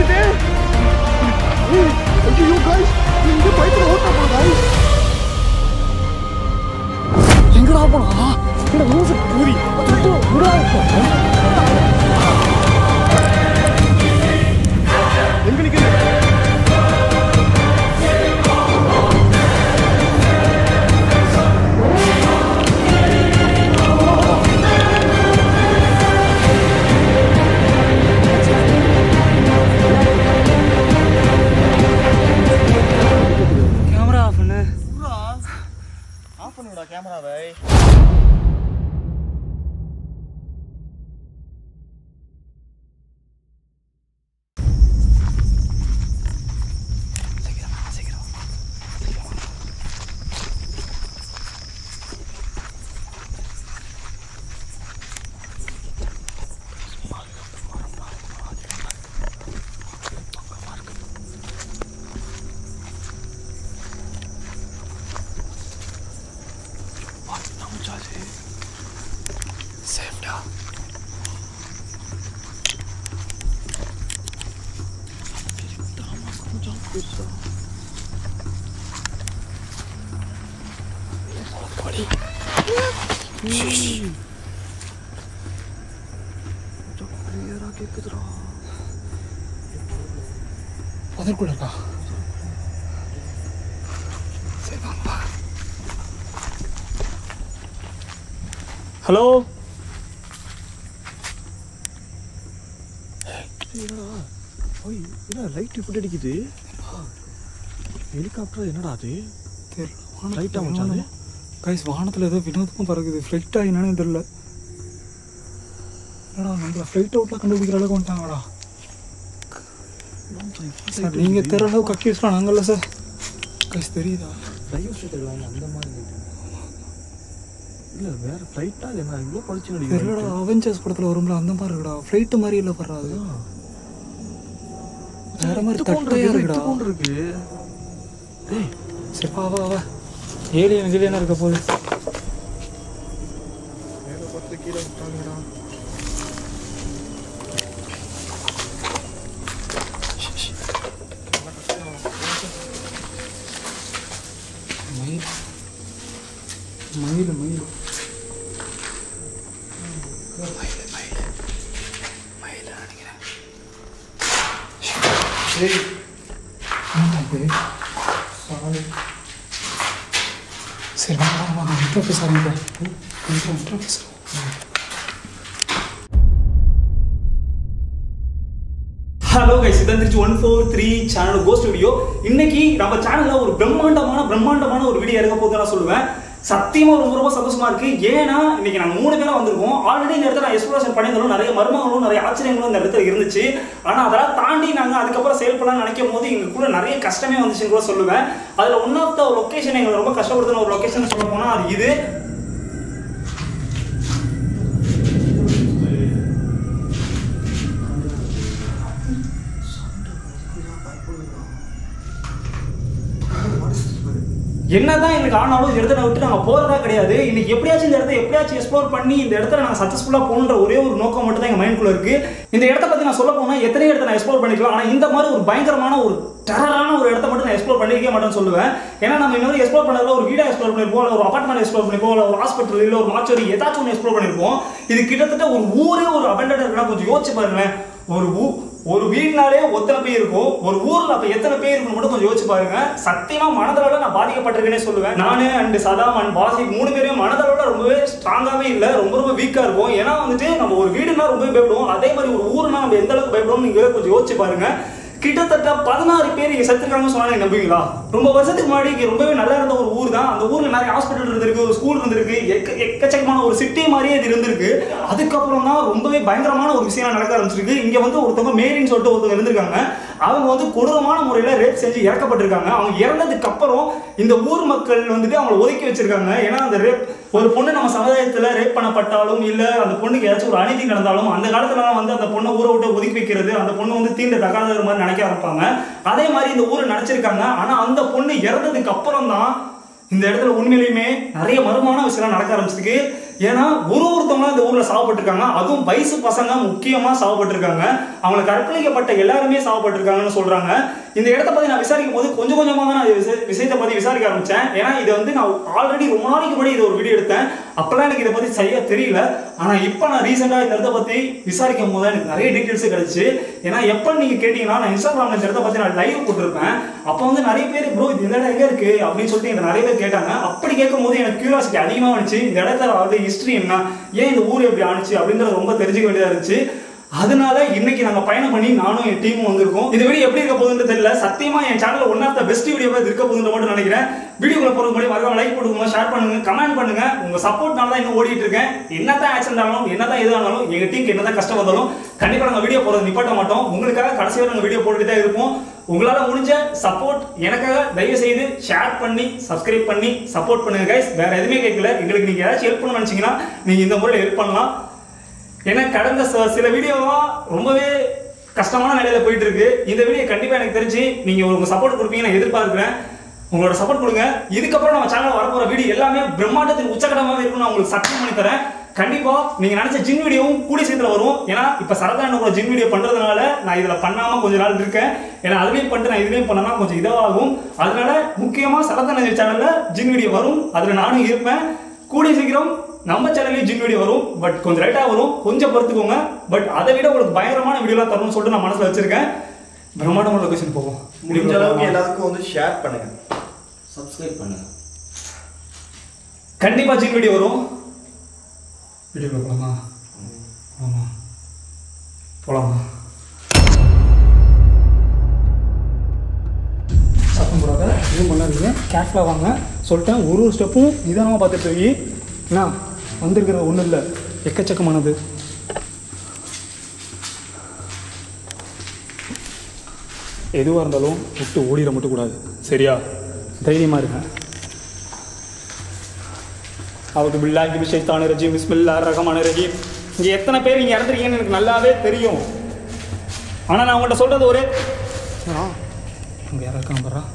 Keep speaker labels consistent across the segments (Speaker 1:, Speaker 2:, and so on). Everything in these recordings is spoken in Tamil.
Speaker 1: வருது ஐயோ காய்ஸ் எங்க பைப்ல ஓட்டா போல காய்ஸ் எங்கடா போனா என்ன மூசு பூரி சுட்டு விடா எங்க நிக்குது
Speaker 2: கேமரா ஆஃப் பண்ணு
Speaker 1: ஆஃப் பண்ணுடா கேமராவை சேஃப்டா கேக்குதுடா அதற்குள்ள இருக்கா சரி வாங்க ஹலோ என்னடா ஓய் என்ன லைட் இப்படி அடிக்குது ஹெலிகாப்டர் என்னடா அது லைட்டா மச்சான் அது
Speaker 2: கைஸ் வானத்தில் ஏதோ வினோதமாக பறக்குது ஃப்ளைட் ஆகினானே தெரியல என்னடா நம்மள ஃப்ளைட் அவுட்லாம் கண்டுபிடிக்கிற அளவுக்கு வந்துட்டாங்கடா சார் நீங்கள் தெரியற அளவுக்கு அக்யூஸ்லாம் நாங்கள்ல சார் கைஸ் தெரியுதா
Speaker 1: தயவு செய்து அந்த மாதிரி light. இல்ல வேற ஃப்ளைட்டா என்ன இவ்வளோ பழிச்சு
Speaker 2: தெரியலடா அவெஞ்சர்ஸ் படத்தில் வரும்ல அந்த மாதிரி இருக்குடா ஃப்ளைட்டு மாதிரி இல்லை படுறாது வேற மாதிரி தட்டையாக இருக்குடா
Speaker 1: இருக்கு டேய்
Speaker 2: சரி வா வா வா ஏலியன் கிளியனாக இருக்க போகுது
Speaker 1: மேல பார்த்து கீழே விட்டாங்கடா
Speaker 2: மயில் மயில் மயில்
Speaker 1: டேய்
Speaker 2: என்னடா இது சாரி சரி வாங்க வாங்க வாங்க விட்டு பேசுகிறேன் விட்டு விட்டு பேசுகிறேன்
Speaker 3: ஹலோ கைஸ் இதான் Trichy one four three channel go studio இன்னைக்கு நம்ம சேனல்ல ஒரு பிரம்மாண்டமான பிரம்மாண்டமான ஒரு வீடியோ இருக்க போது நான் சொல்லுவேன் சத்தியமா ரொம்ப ரொம்ப சந்தோஷமா இருக்கு ஏன்னா இன்னைக்கு நாங்க மூணு பேரா வந்திருக்கோம் ஆல்ரெடி இந்த இடத்துல நான் எக்ஸ்ப்ளோரேஷன் பண்ணியிருந்தாலும் நிறைய மர்மங்களும் நிறைய ஆச்சரியங்களும் இந்த இடத்துல இருந்துச்சு ஆனா அதெல்லாம் தாண்டி நாங்க அதுக்கப்புறம் செயல் பண்ணலாம் நினைக்கும் போது எங்களுக்குள்ள நிறைய கஷ்டமே வந்துச்சுன்னு கூட சொல்லுவேன் அதுல ஒன் ஆஃப் த லொகேஷன் எங்களை ரொம்ப கஷ்டப்படுத்தின ஒரு லொகேஷன் சொல்ல போனா அது இது என்னதான் எங்களுக்கு ஆனாலும் இந்த இடத்த விட்டு நாங்கள் போறதா கிடையாது இன்னைக்கு எப்படியாச்சும் இந்த இடத்த எப்படியாச்சும் எக்ஸ்ப்ளோர் பண்ணி இந்த இடத்துல நாங்கள் சக்ஸஸ்ஃபுல்லாக போகணுன்ற ஒரே ஒரு நோக்கம் மட்டும் தான் எங்கள் மைண்ட்குள்ள இருக்கு இந்த இடத்த பத்தி நான் சொல்ல போனா எத்தனை இடத்த நான் எக்ஸ்ப்ளோர் பண்ணிக்கலாம் ஆனால் இந்த மாதிரி ஒரு பயங்கரமான ஒரு டெரரான ஒரு இடத்த மட்டும் நான் எக்ஸ்ப்ளோர் பண்ணிருக்கே மாட்டேன்னு சொல்லுவேன் ஏன்னா நம்ம இன்னொரு எக்ஸ்ப்ளோர் பண்ணதுல ஒரு வீடா எக்ஸ்ப்ளோர் பண்ணிருப்போம் இல்லை ஒரு அபார்ட்மெண்ட் எக்ஸ்ப்ளோர் பண்ணிருப்போம் இல்லை ஒரு ஹாஸ்பிட்டல் இல்லை ஒரு மாச்சோரி ஏதாச்சும் ஒன்று எக்ஸ்ப்ளோர் பண்ணிருப்போம் இது கிட்டத்தட்ட ஒரு ஊரே ஒரு அபண்டட் இருக்குன்னா கொஞ்சம் யோசிச்சு பாருங்களேன் ஒரு ஊ ஒரு வீட்னாலே ஒத்தனை பேர் இருக்கும் ஒரு ஊர்ல அப்ப எத்தனை பேர் இருக்குன்னு மட்டும் கொஞ்சம் யோசிச்சு பாருங்க சத்தியமா மனதளவுல நான் பாதிக்கப்பட்டிருக்கேனே சொல்லுவேன் நானு அண்ட் சதாம் அண்ட் பாசிக் மூணு பேரும் மனதளவுல ரொம்பவே ஸ்ட்ராங்காவே இல்ல ரொம்ப ரொம்ப வீக்கா இருக்கும் ஏன்னா வந்துட்டு நம்ம ஒரு வீடுனா ரொம்பவே பயப்படுவோம் அதே மாதிரி ஒரு ஊருனா நம்ம எந்த அளவுக்கு பயப்படுவோம் நீங்க கொஞ்சம் யோசிச்சு பாருங்க கிட்டத்தட்ட பதினாறு பேர் இங்க செத்துருக்காங்கன்னு சொன்னா நீங்க நம்புவீங்களா ரொம்ப வருஷத்துக்கு முன்னாடி இங்க ரொம்பவே நல்லா இருந்த ஒரு ஊர் தான் அந்த ஊர்ல நிறைய ஹாஸ்பிட்டல் இருந்திருக்கு ஒரு ஸ்கூல் இருந்திருக்கு எக்க எக்கச்சக்கமான ஒரு சிட்டி மாதிரியே இது இருந்திருக்கு அதுக்கப்புறம் தான் ரொம்பவே பயங்கரமான ஒரு விஷயம் நடக்க ஆரம்பிச்சிருக்கு இங்க வந்து ஒருத்தவங்க மேரின்னு சொல்லிட்டு ஒருத்தவங்க இருந்திருக்காங்க அவங்க வந்து கொடூரமான முறையில ரேப் செஞ்சு இறக்கப்பட்டிருக்காங்க அவங்க இறந்ததுக்கு அப்புறம் இந்த ஊர் மக்கள் வந்துட்டு அவங்களை ஒதுக்கி வச்சிருக்காங்க ஏன்னா அந்த ரேப் ஒரு பொண்ணு நம்ம சமுதாயத்துல ரேப் பண்ணப்பட்டாலும் இல்ல அந்த பொண்ணுக்கு ஏதாச்சும் ஒரு அநீதி நடந்தாலும் அந்த காலத்துல வந்து அந்த பொண்ணை ஊரை விட்டு ஒதுக்கி வைக்கிறது அந்த பொண்ணு வந்து தீண்ட தகாத மாதிரி நினைக்க ஆரம்பிப்பாங்க அதே மாதிரி இந்த ஊரை நினைச்சிருக்காங்க ஆனா அந்த பொண்ணு இறந்ததுக்கு அப்புறம் தான் இந்த இடத்துல உண்மையிலுமே நிறைய மர்மமான விஷயம் நடக்க ஆரம்பிச்சிருக்கு ஏன்னா ஒரு ஒருத்தவங்க இந்த ஊர்ல சாவப்பட்டிருக்காங்க அதுவும் வயசு பசங்க முக்கியமா சாவப்பட்டிருக்காங்க அவங்களை கற்பழிக்கப்பட்ட எல்லாருமே சாவப்பட்டிருக்காங்கன்னு சொல்றாங்க இந்த இடத்த பத்தி நான் விசாரிக்கும் போது கொஞ்சம் கொஞ்சமா தான் நான் விஷய- விஷயத்தை பத்தி விசாரிக்க ஆரம்பிச்சேன் ஏன்னா இது வந்து நான் ஆல்ரெடி ரொம்ப நாளைக்கு முன்னாடி இது ஒரு வீடியோ எடுத்தேன் அப்பெல்லாம் எனக்கு இதை பத்தி சரியா தெரியல ஆனா இப்போ நான் ரீசெண்டா இந்த இடத்த பத்தி விசாரிக்கும் போது எனக்கு நிறைய டீடைல்ஸ் கிடைச்சு ஏன்னா எப்ப நீங்க கேட்டீங்கன்னா நான் இன்ஸ்டாகிராம்ல இந்த இடத்த பத்தி நான் லைவ் போட்டிருப்பேன் அப்போ வந்து நிறைய பேர் ப்ரோ இது இந்த இடம் எங்க இருக்கு அப்படின்னு சொல்லிட்டு எனக்கு நிறைய பேர் கேட்டாங்க அப்படி கேட்கும் போது எனக்கு கியூரியாசிட்டி அதிகமா வந்துச்சு இந்த இடத்துல வந்து ஹிஸ்டரி என்ன ஏன் இந்த ஊர் எப்படி ஆணுச்சு அப்படின்றது ரொம்ப தெரிஞ்சுக்க வேண்டியதா இருந்துச்சு அதனால இன்னைக்கு நாங்க பயணம் பண்ணி நானும் என் டீமும் வந்திருக்கோம் இந்த வீடியோ எப்படி இருக்க போகுதுன்னு தெரியல சத்தியமா என் சேனல்ல ஒன் ஆஃப் த பெஸ்ட் வீடியோவா இருக்க போகுதுன்னு மட்டும் நினைக்கிறேன் வீடியோக்குள்ள போறது முன்னாடி மறக்காம லைக் போடுங்க ஷேர் பண்ணுங்க கமெண்ட் பண்ணுங்க உங்க சப்போர்ட்னால தான் இன்னும் ஓடிட்டு இருக்கேன் என்னதான் ஆக்சிடென்ட் ஆனாலும் என்னதான் எது ஆனாலும் எங்க டீமுக்கு என்னதான் கஷ்டம் வந்தாலும் கண்டிப்பா நாங்க வீடியோ போறது நிப்பாட்ட மாட்டோம் உங்களுக்காக கடைசி வரை நாங்க வீடியோ போட்டுட்டு தான் இருப்போம் உங்களால முடிஞ்ச சப்போர்ட் எனக்காக தயவு செய்து ஷேர் பண்ணி சப்ஸ்கிரைப் பண்ணி சப்போர்ட் பண்ணுங்க கைஸ் வேற எதுவுமே கேட்கல எங்களுக்கு நீங்க ஏதாச்சும் ஹெல்ப் பண்ண நினைச்சீங்கன்னா நீங்க இந்த முறையில் ஹெல்ப் பண்ணலாம் ஏன்னா கடந்த ச- சில வீடியோவா ரொம்பவே கஷ்டமான நிலையில போயிட்டு இருக்கு இந்த வீடியோ கண்டிப்பா எனக்கு தெரிஞ்சு நீங்க உங்க சப்போர்ட் கொடுப்பீங்க நான் எதிர்பார்க்கிறேன் உங்களோட சப்போர்ட் கொடுங்க இதுக்கப்புறம் நம்ம சேனல் வரப்போற வீடியோ எல்லாமே பிரம்மாண்டத்தின் உச்சகட்டமாக இருக்கும் நான் உங்களுக்கு சத்தியம் பண்ணி தரேன் கண்டிப்பா நீங்க நினைச்ச ஜின் வீடியோவும் கூடிய சீக்கிரம் வரும் ஏன்னா இப்ப சரதான கூட ஜின் வீடியோ பண்றதுனால நான் இதுல பண்ணாம கொஞ்ச நாள் இருக்கேன் ஏன்னா அதுலயும் பண்ணிட்டு நான் இதுலயும் பண்ணனா கொஞ்சம் இதாகும் அதனால முக்கியமா சரதான சேனல்ல ஜின் வீடியோ வரும் அதுல நானும் இருப்பேன் கூடிய சீக்கிரம் நம்ம சேனல்லையும் ஜின் வீடியோ வரும் பட் கொஞ்சம் லேட்டா வரும் கொஞ்சம் பொறுத்துக்கோங்க பட் அதை விட உங்களுக்கு பயங்கரமான வீடியோலாம் தரணும்னு சொல்லிட்டு நான் மனசுல வச்சிருக்கேன் பிரம்மாண்டமான லொகேஷன் போவோம்
Speaker 1: முடிஞ்ச அளவுக்கு எல்லாத்துக்கும் வந்து ஷேர் பண்ணுங்க
Speaker 4: சப்ஸ்கிரைப் பண்ணுங்க
Speaker 3: கண்டிப்பா ஜின் வீடியோ வரும் வீடியோ போலாமா ஆமா போலாமா சத்தம் போடாத எதுவும் பண்ணாதீங்க கேர்ஃபுல்லாக வாங்க சொல்லிட்டேன் ஒரு ஒரு ஸ்டெப்பும் நிதானமாக பார்த்துட்டு போய் என்ன வந்திருக்கிறது ஒன்றும் இல்லை எக்கச்சக்கமானது எதுவாக இருந்தாலும் விட்டு ஓடிட மட்டும் கூடாது சரியா தைரியமாக இருங்க அவருக்கு பில்லாஹி பிஷைத்தான ரஜீம் பிஸ்மில்லா ரஹமான ரஹீம் இங்கே எத்தனை பேர் இங்கே இறந்துருக்கீங்கன்னு எனக்கு நல்லாவே தெரியும் ஆனால் நான் உங்கள்கிட்ட சொல்கிறது ஒரே அங்கே யாரும் இருக்காங்க பாரா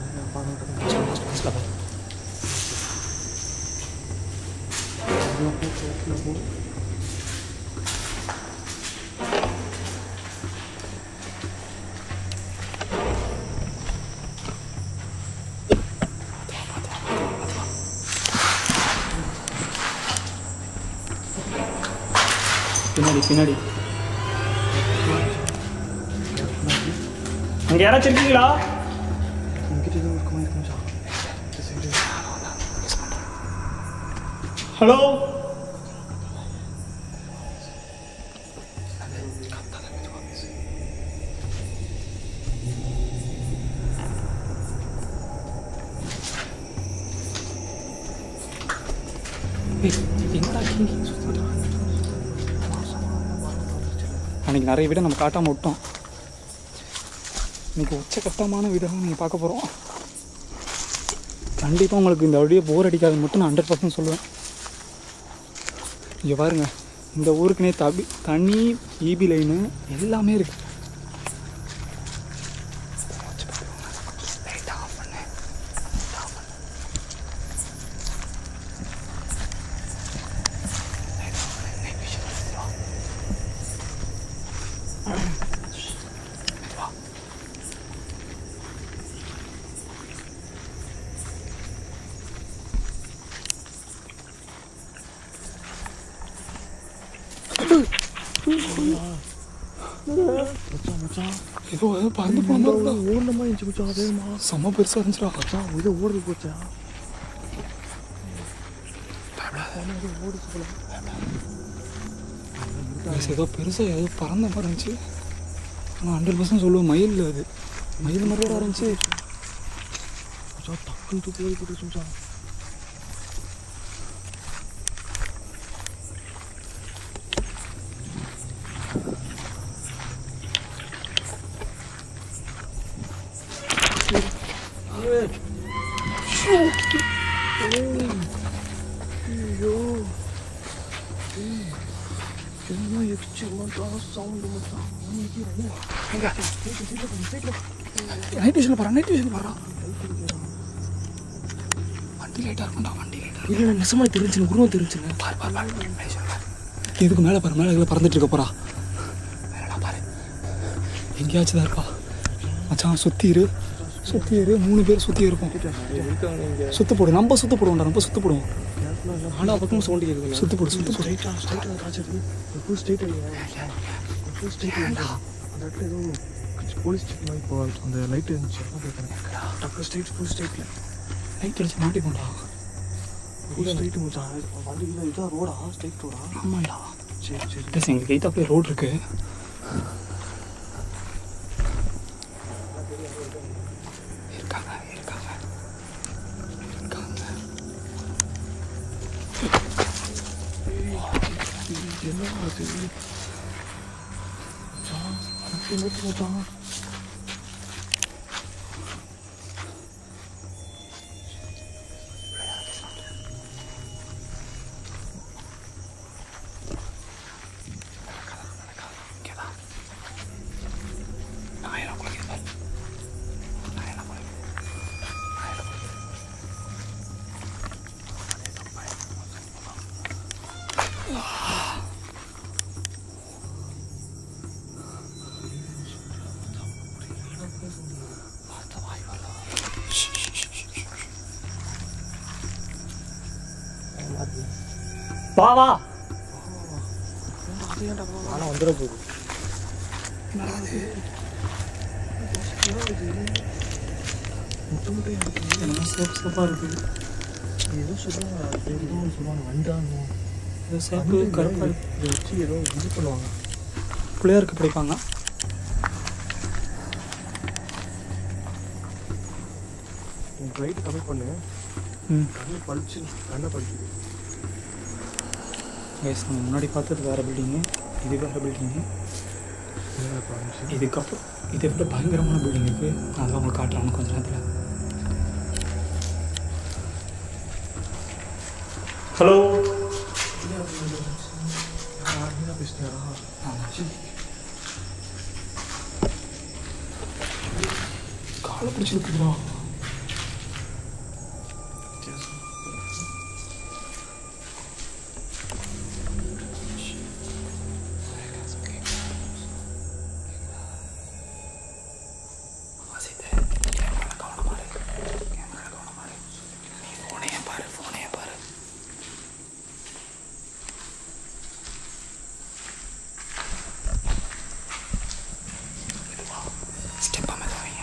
Speaker 3: பின்னாடி பின்னாடி அங்கே யாராச்சும் இருக்கீங்களா ஹலோ அன்னைக்கு நிறைய வீடை நம்ம காட்டாமல் விட்டோம் இன்னைக்கு உச்சகட்டமான வீடாக நீங்கள் பார்க்க போகிறோம் கண்டிப்பாக உங்களுக்கு இந்த வழியே போர் அடிக்காது மட்டும் நான் ஹண்ட்ரட் பர்சன்ட் சொல்லுவேன் இங்கே பாருங்க இந்த ஊருக்குனே தபி தனி ஈபி லைனு எல்லாமே இருக்கு Light off பண்ணு. Light off பண்ணு. Light off பண்ணு. Night vision மெதுவா. மெதுவா. ஏதோ ஏதோ பறந்து போனா
Speaker 1: ஓடுன மாதிரி இருந்துச்சு மச்சான் வேகமா
Speaker 3: செம்ம பெருசாக இருந்துச்சுடா
Speaker 1: மச்சான் இதை ஓடுது போச்சா
Speaker 3: Guys, ஏதோ பெருசாக ஏதோ பறந்த மாதிரி இருந்துச்சு ஆனால் ஹண்ட்ரட் பர்சன்ட் சொல்லுவேன் மயில் அது மயில் மாதிரி தான் இருந்துச்சு
Speaker 1: மச்சான் டக்குன்னு தூக்கி ஓடி போட்டுச்சு மச்சான் என்ன எக்ஸ்ட்ரீமாக சவுண்டு மச்சான்
Speaker 3: எங்க நைட் விஷனில் பாரு நைட் விஷனில் பாரு வண்டி லைட்டாக இருக்கும்டா வண்டி லைட்டாக
Speaker 1: இல்லை நெசமாக தெரிஞ்சுன்னு உருவம் தெரிஞ்சுங்க
Speaker 2: பாரு பாரு பாரு மகேஷ் பாரு இதுக்கு மேலே பாரு மேலே எல்லாம் பறந்துட்டு இருக்க போறா மேலே பாரு எங்கேயாச்சும் தான் இருப்பா மச்சான் சுற்றி இரு சுற்றி இரு மூணு பேர் சுற்றி இருப்போம்
Speaker 1: இருக்காங்க இங்கே
Speaker 2: சுத்து போடு நம்ம சுத்து போடுவோம்டா நம்ம சுத்து போடுவோம்
Speaker 1: ஆனால் பக்கமும் சவுண்டு கேட்குது
Speaker 2: சுத்து போடு சுத்து போடு
Speaker 1: ஸ்ட்ரைட்டாக ஸ்ட்ரைட்டாக ராஜர் ஃபுல் ஸ்ட்ரைட் ஃபுல் ஸ்ட்ரைட் அந்த இடத்துல ஏதோ போலீஸ் ஸ்டேஷன் மாதிரி இப்போ அந்த லைட் இருந்துச்சு டக்கு ஸ்ட்ரைட் ஃபுல் ஸ்ட்ரைட்டில்
Speaker 2: லைட் அடிச்சு மாட்டி போண்டா
Speaker 1: ஃபுல் ஸ்ட்ரைட் மச்சான் வண்டி இதான் ரோடா ஸ்ட்ரைட் ரோடா
Speaker 2: ஆமாண்டா
Speaker 1: சரி சரி
Speaker 2: ப்ளஸ் எங்கள் கைத்தா போய் ரோடு இருக்கு இருக்காங்க இருக்காங்க இருக்காங்க
Speaker 1: என்ன அது மச்சான் அது நோட்டு மச்சான்
Speaker 2: ஆயிரம் குறைக்குது பாரு ஆயிரம் குறைக்குது ஆயிரம் குறைக்குது வா வா
Speaker 1: ஆனால் வந்துட போகுது முட்டை முட்டை எனக்கு
Speaker 2: என்ன சிவப்பு சிவப்பாக இருக்குது
Speaker 1: ஏதோ சொல்லுவாங்க அது ஏதோ சொல்லுவாங்க வண்டாங்க
Speaker 2: இது சிவப்பு கருப்பாக
Speaker 1: இதை வச்சு ஏதோ இது பண்ணுவாங்க
Speaker 2: பிள்ளையாருக்கு பிடிப்பாங்க
Speaker 1: உங்கள் லைட் கம்மி பண்ணு
Speaker 2: ம்
Speaker 1: கண்ணு பளிச்சு கண்ணை பளிச்சுது
Speaker 2: கைஸ் நம்ம முன்னாடி பார்த்தது வேறு பில்டிங்கு இது வேறு பில்டிங்கு
Speaker 1: என்ன காமிச்சு
Speaker 2: இதுக்கப்புறம் இதை விட பயங்கரமான பில்டிங் இருக்குது அதெல்லாம் உங்களுக்கு காட்டுறாங்க கொஞ்ச நேரத்தில் ஹலோ
Speaker 1: என்ன பேசினாரா
Speaker 2: காலை பிடிச்சி விட்டுருவா ஸ்டெப் அமைக்க வைங்க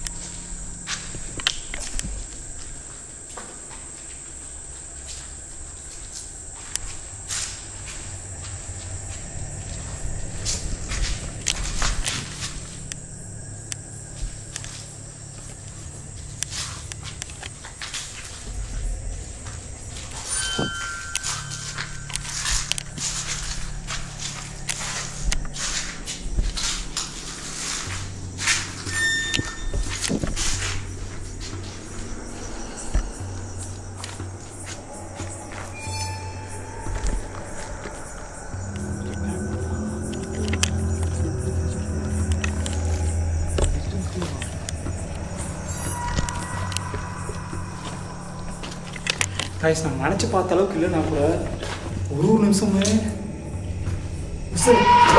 Speaker 2: கைஸ் நான் நினச்சி பார்த்த அளவுக்கு இல்லைனா கூட ஒரு ஒரு நிமிஷமே சரி.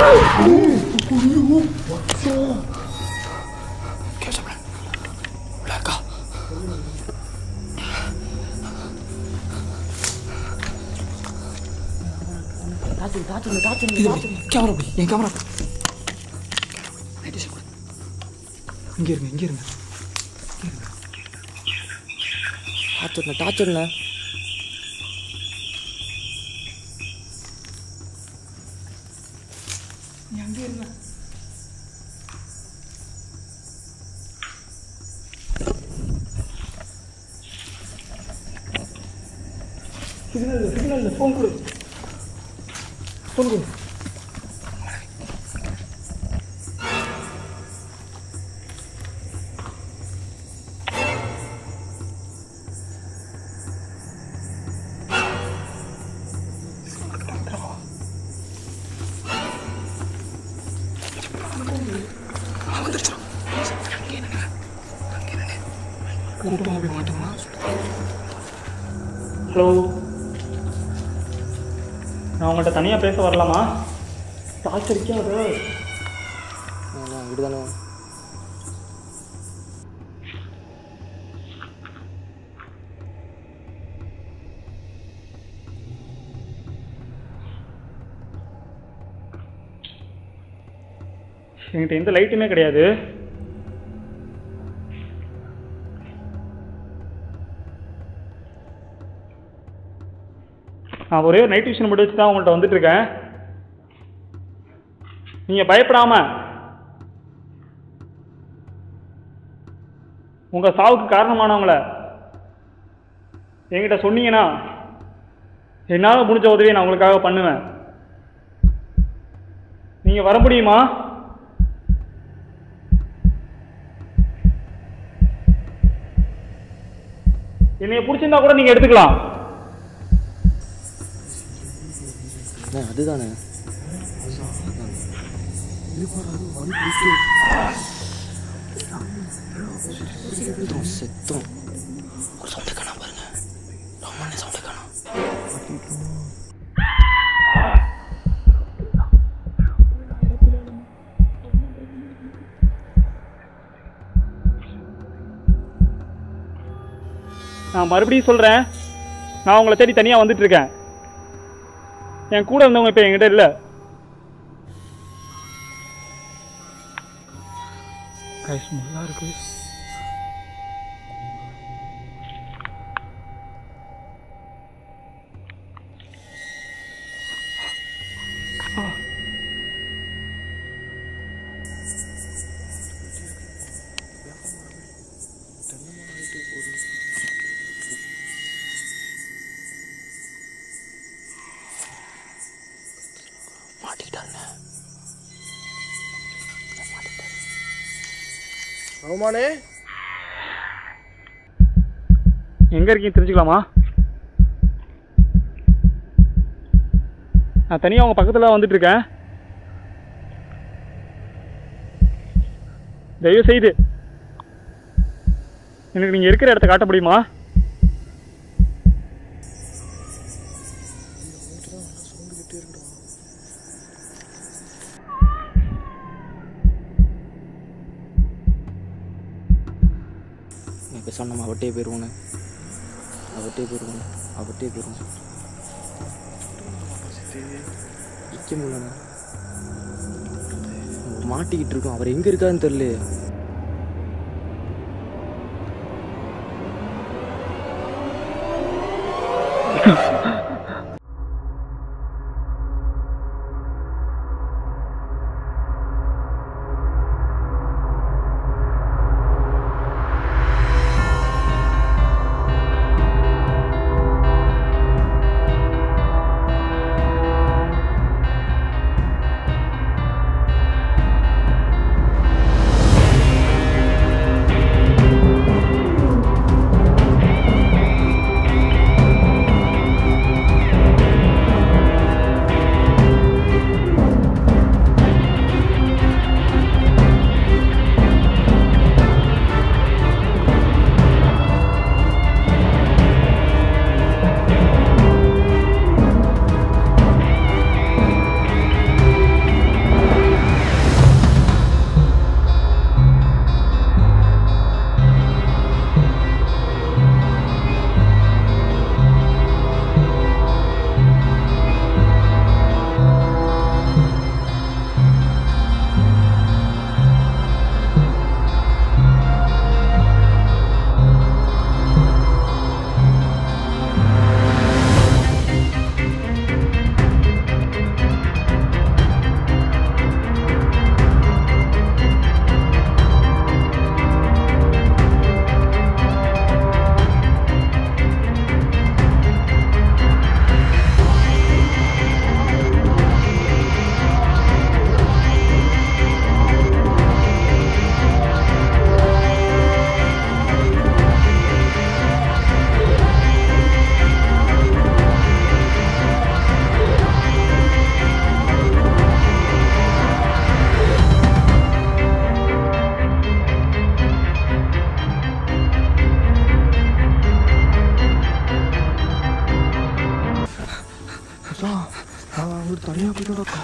Speaker 2: கேசவன், உள்ள இருக்கா? இது எப்படி? கேமரா எப்படி? என் கேமரா எப்படி? Light ஷேக் கொடு. இங்க இருங்க இங்க இருங்க
Speaker 5: டார்ச் டார்ச் விடல
Speaker 2: நீ அங்கே இருங்க சிக்னல் சிக்னல் ஃபோன் கொடு ஃபோன் கொடு கூட்டமாக போய் மாட்டோமா
Speaker 3: ஹலோ நான் உங்கள்கிட்ட தனியாக பேச வரலாமா டார்ச் அடிக்காது
Speaker 5: விடுதானே
Speaker 3: என்கிட்ட எந்த லைட்டுமே கிடையாது நான் ஒரே ஒரு நைட் விஷன் மட்டும் வச்சு தான் உங்கள்கிட்ட வந்துட்டு இருக்கேன் நீங்கள் பயப்படாம உங்கள் சாவுக்கு காரணமானவங்கள என்கிட்ட சொன்னீங்கன்னா என்னால் முடிஞ்ச உதவியை நான் உங்களுக்காக பண்ணுவேன் நீங்கள் வர முடியுமா என்னைய பிடிச்சிருந்தா கூட நீங்க எடுத்துக்கலாம்
Speaker 5: அண்ணா அதுதானே செத்தோம் செத்தோம் ஒரு சவுண்டை காணா பாருங்க ரொம்ப சவுண்டை காணோம்
Speaker 3: நான் மறுபடியும் சொல்றேன் நான் உங்களை தேடி தனியா வந்துட்டு இருக்கேன் என் கூட இருந்தவங்க இப்ப என்கிட்ட இல்ல
Speaker 2: ஸ்மெல்லாக இருக்கு
Speaker 5: மாட்டிக்கிட்டாங்க
Speaker 1: ரகுமானே
Speaker 3: எங்க இருக்கீங்க தெரிஞ்சுக்கலாமா நான் தனியா உங்க பக்கத்துல வந்துட்டு இருக்கேன் தயவு செய்து எனக்கு நீங்க இருக்கிற இடத்த காட்ட முடியுமா
Speaker 5: இப்போ சொன்னோம் அவட்டே போயிடுவோண்ணே அவட்டே போயிடுவோம் அவட்டே போயிடுவோம் நிற்க முடியலண்ணே மாட்டிக்கிட்டு இருக்கோம் அவர் எங்கே இருக்காருன்னு தெரியல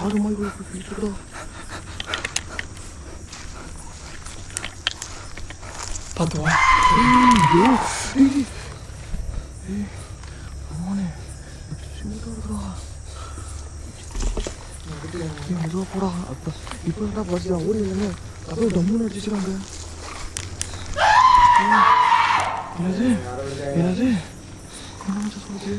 Speaker 1: ஆறு மாதிரி போயிட்டுடா
Speaker 2: பார்த்து வா
Speaker 1: மெதுவாக போடா அப்போ இப்போ என்ன பஸ் ஓடி இல்லைன்னு அப்படியே டம்முன்னு அடிச்சிருக்காங்க என்னது என்னது என்ன சொல்லுது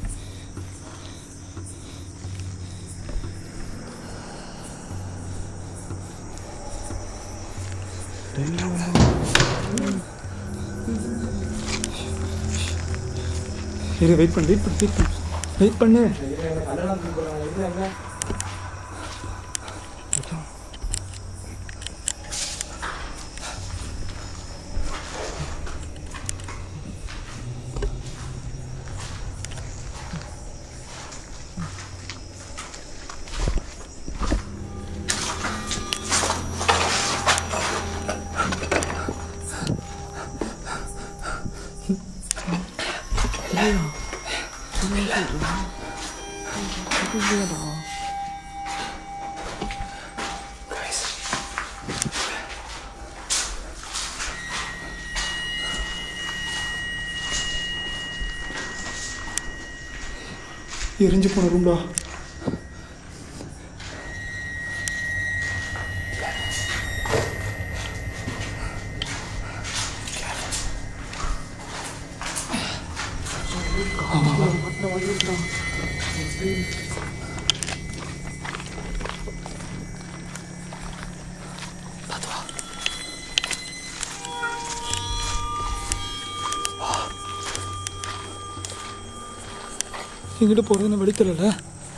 Speaker 2: இரு வெயிட் பண்ணு வெயிட் பண்ணு வெயிட் பண்ணு வெயிட் பண்ணு எரிஞ்சு போன ரூம்டா எங்கிட்ட போகிறதுன்னு வெடித்தல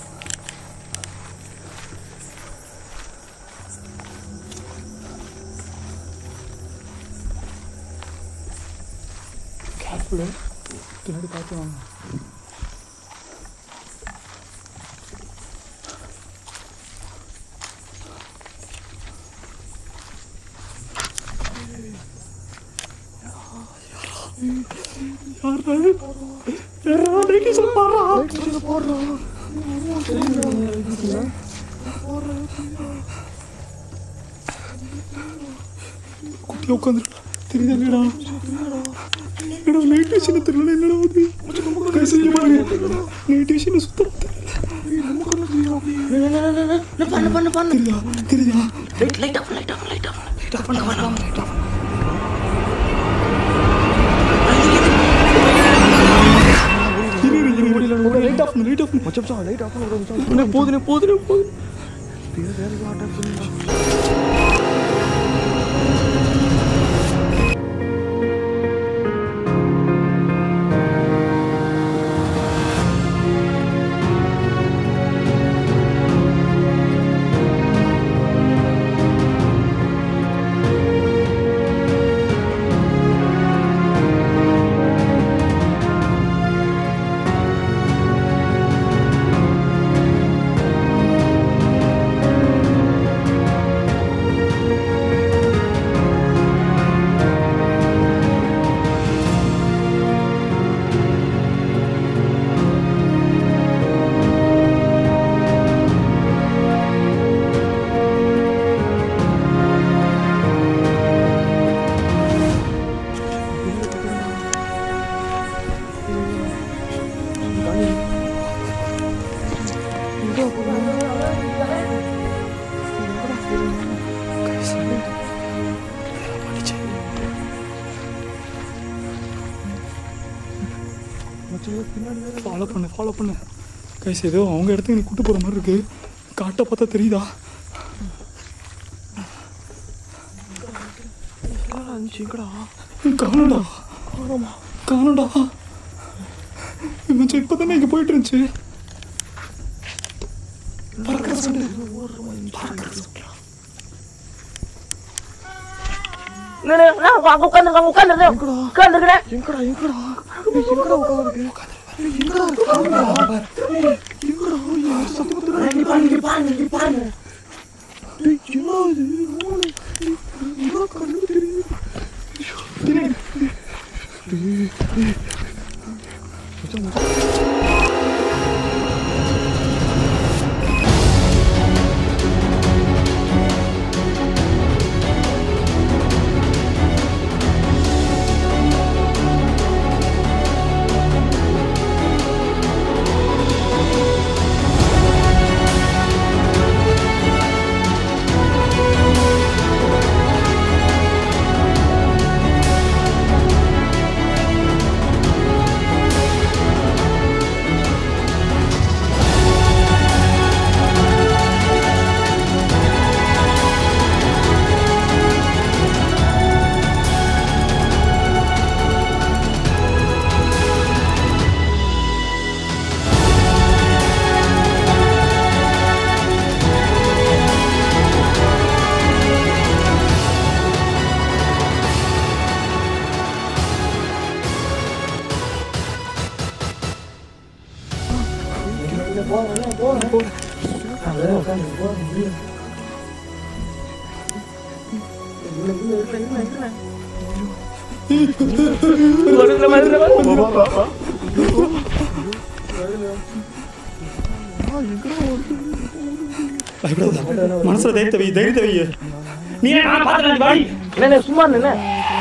Speaker 2: கேர்ஃபுல்லு பின்னாடி பார்த்து வாங்க குட்டியா உட்காந்துருக்கா தெரியுதா இல்லைடா என்னடா நைட் விஷயம் தெரியல என்னடா அது கை செஞ்சு பாருங்க நைட் விஷயம் சுத்தம்
Speaker 5: பண்ணு பண்ணு பண்ணு
Speaker 2: தெரியுதா தெரியுதா
Speaker 5: light light off light off light off light off பண்ண பண்ண லைட் ஆஃப்
Speaker 2: இரு இரு இரு இரு லைட் ஆஃப் லைட் ஆஃப்
Speaker 1: மச்சம் லைட் ஆஃப் பண்ண
Speaker 2: போதுனே போதுனே போதும் ஃபாலோ பண்ணு ஃபாலோ பண்ணு கைஸ் ஏதோ அவங்க இடத்துக்கு நீ கூட்டு போகிற மாதிரி இருக்கு காட்டை பார்த்தா தெரியுதா காணடா காணடா மச்சான் இப்போ தானே இங்கே போயிட்டு இருந்துச்சு பறக்கிற சண்டை பறக்கிற சண்டை
Speaker 5: உட்காந்து உட்காந்து உட்காந்துருக்கிறேன்
Speaker 1: எங்கடா எங்கடா ஏய், எங்கடா உட்காந்துருக்கு எங்கடா உட்காந்துருக்கா எங்கடா யார் சத்தத்துல டேய் என்ன இது மூணு என்ன கண்ணு தெரியுது தெரியுது டேய் டேய் மச்சான், மச்சான்.
Speaker 3: மனசுல தைரியத்தை வை தைரியத்தை வை நீ என்ன நான் பார்த்துட்டு வாடி
Speaker 1: என்ன சும்மா என்ன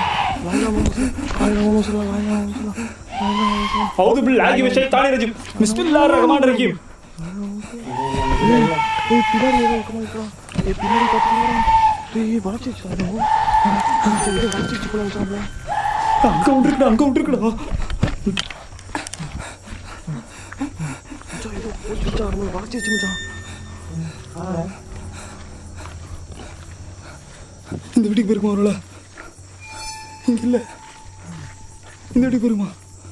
Speaker 3: அவுது பில்லாஹி மினஷ் ஷைத்தானிர் ரஜீம் பிஸ்மில்லாஹிர் ரஹ்மானிர் ரஹீம்
Speaker 1: ஏய் பின்னாடி ஏதோ இருக்கமா இருக்கலாம் ஏய் பின்னாடி பார்த்துக்கலாம் ஏய் வளர்ச்சிச்சு அது வளர்ச்சிச்சு போல வச்சாங்களே
Speaker 3: அங்க ஒன்று இருக்குடா அங்க ஒன்று இருக்குடா
Speaker 1: மச்சான் ஏதோ போச்சு வச்சா நம்ம வளர்ச்சிச்சு மச்சான்
Speaker 2: இந்த வீட்டுக்கு போயிருக்குமா அவரோட இங்க இல்ல இந்த வீட்டுக்கு போயிருமா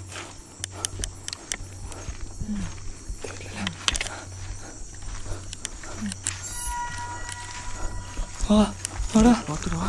Speaker 2: ஆ வாடா
Speaker 1: பார்த்துடா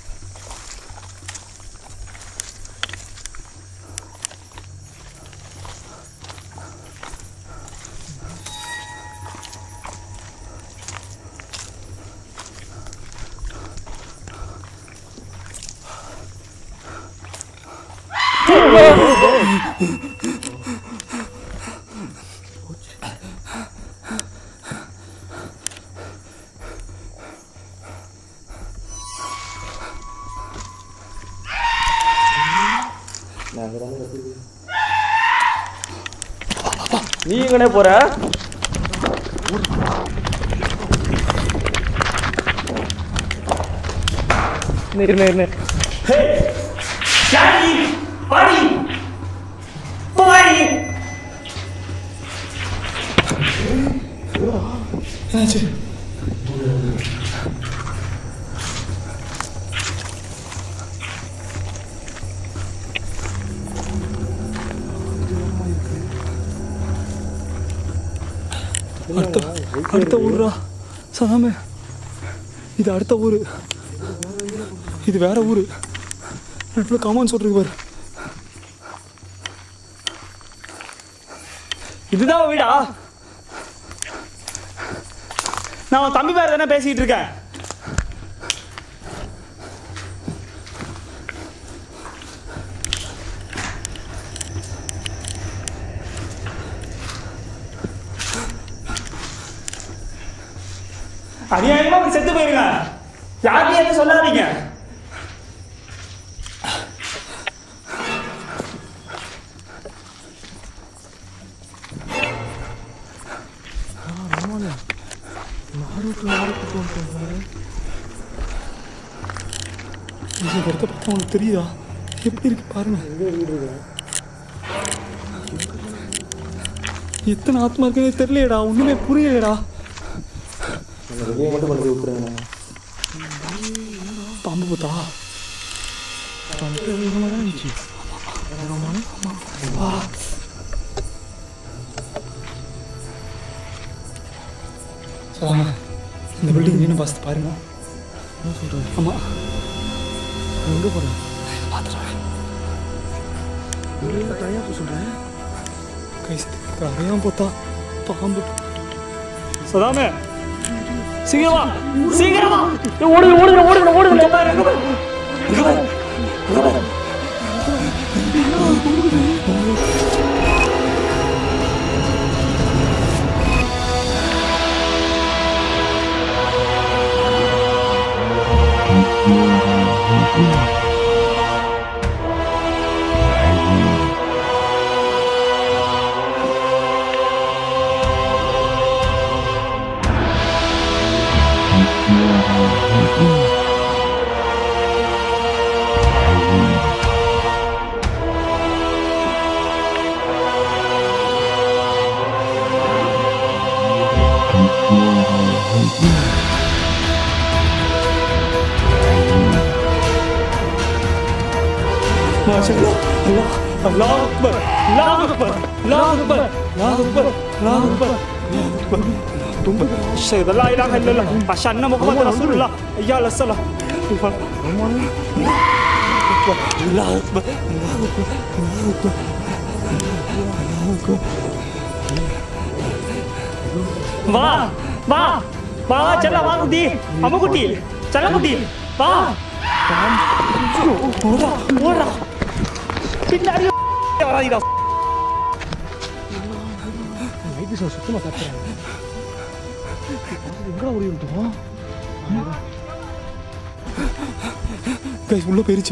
Speaker 5: நீ எங்கனே போற நிறு நிறு நிறு
Speaker 3: யாடி வாடி போடி
Speaker 2: என்னாச்சு அடுத்த அடுத்த ஊர்ரா சதாமே இது அடுத்த ஊர் இது வேற ஊர் நடுவில் காமன் சொல்றதுக்கு பாரு
Speaker 3: இதுதான் உன் வீடா நான் உன் தம்பி பேர் தானே பேசிட்டு இருக்கேன் அநியாயமா அப்படி செத்து போயிருங்க யாரையும் எதுவும் சொல்லாதீங்க
Speaker 1: ஆமாண்ணே நாருக்கு நாருக்கு போட்டு
Speaker 2: இந்த இடத்த பார்த்தா உனக்கு தெரியுதா எப்படி இருக்கு பாருங்க எத்தனை ஆத்மா இருக்குன்னே தெரியலையேடா ஒண்ணுமே புரியலையேடா
Speaker 5: வெளியே மட்டும் கொண்டு போய் விட்டுருங்க
Speaker 2: பாம்பு பார்த்தா
Speaker 1: பண்ணிட்டு அதிகமாக தான் இருந்துச்சு
Speaker 2: சரி இந்த பில்டிங் மீன் பார்த்து பாருங்க
Speaker 1: என்ன சொல்கிறேன்
Speaker 2: ஆமா
Speaker 1: எங்கே போகிறேன்
Speaker 2: பார்த்துட்டு
Speaker 1: இல்லை தனியாக போக சொல்கிறேன்
Speaker 2: கை சுத்தி அதையும் பார்த்தா பாம்பு
Speaker 3: சதாமே சீக்கிரமா சீக்கிரமா
Speaker 5: ஓடுங்க ஓடுங்க ஓடுங்க ஓடுங்க
Speaker 3: அல்லாஹ் அல்லாஹ் அக்பர் அல்லாஹ் அக்பர் அல்லாஹ் அக்பர் அல்லாஹ் அக்பர் அல்லாஹ் அக்பர் அஷ்ஹது அல்லா இலாஹ இல்லல்லாஹ் அஷ்ஹது அன்ன முஹம்மது ரசூலுல்லாஹ் ஐயா அஸ்ஸலாம் அல்லாஹ் அக்பர் வா வா வா செல்ல வா குட்டி அம்ம குட்டி செல்ல குட்டி வா ஓடுறா ஓடுறா பின்னாடி வராதீடா
Speaker 1: நைட்டு சார் சுத்தமாக கத்துறேன் எங்கே ஓடி விட்டோம்
Speaker 2: கைஸ் உள்ள போயிருச்சு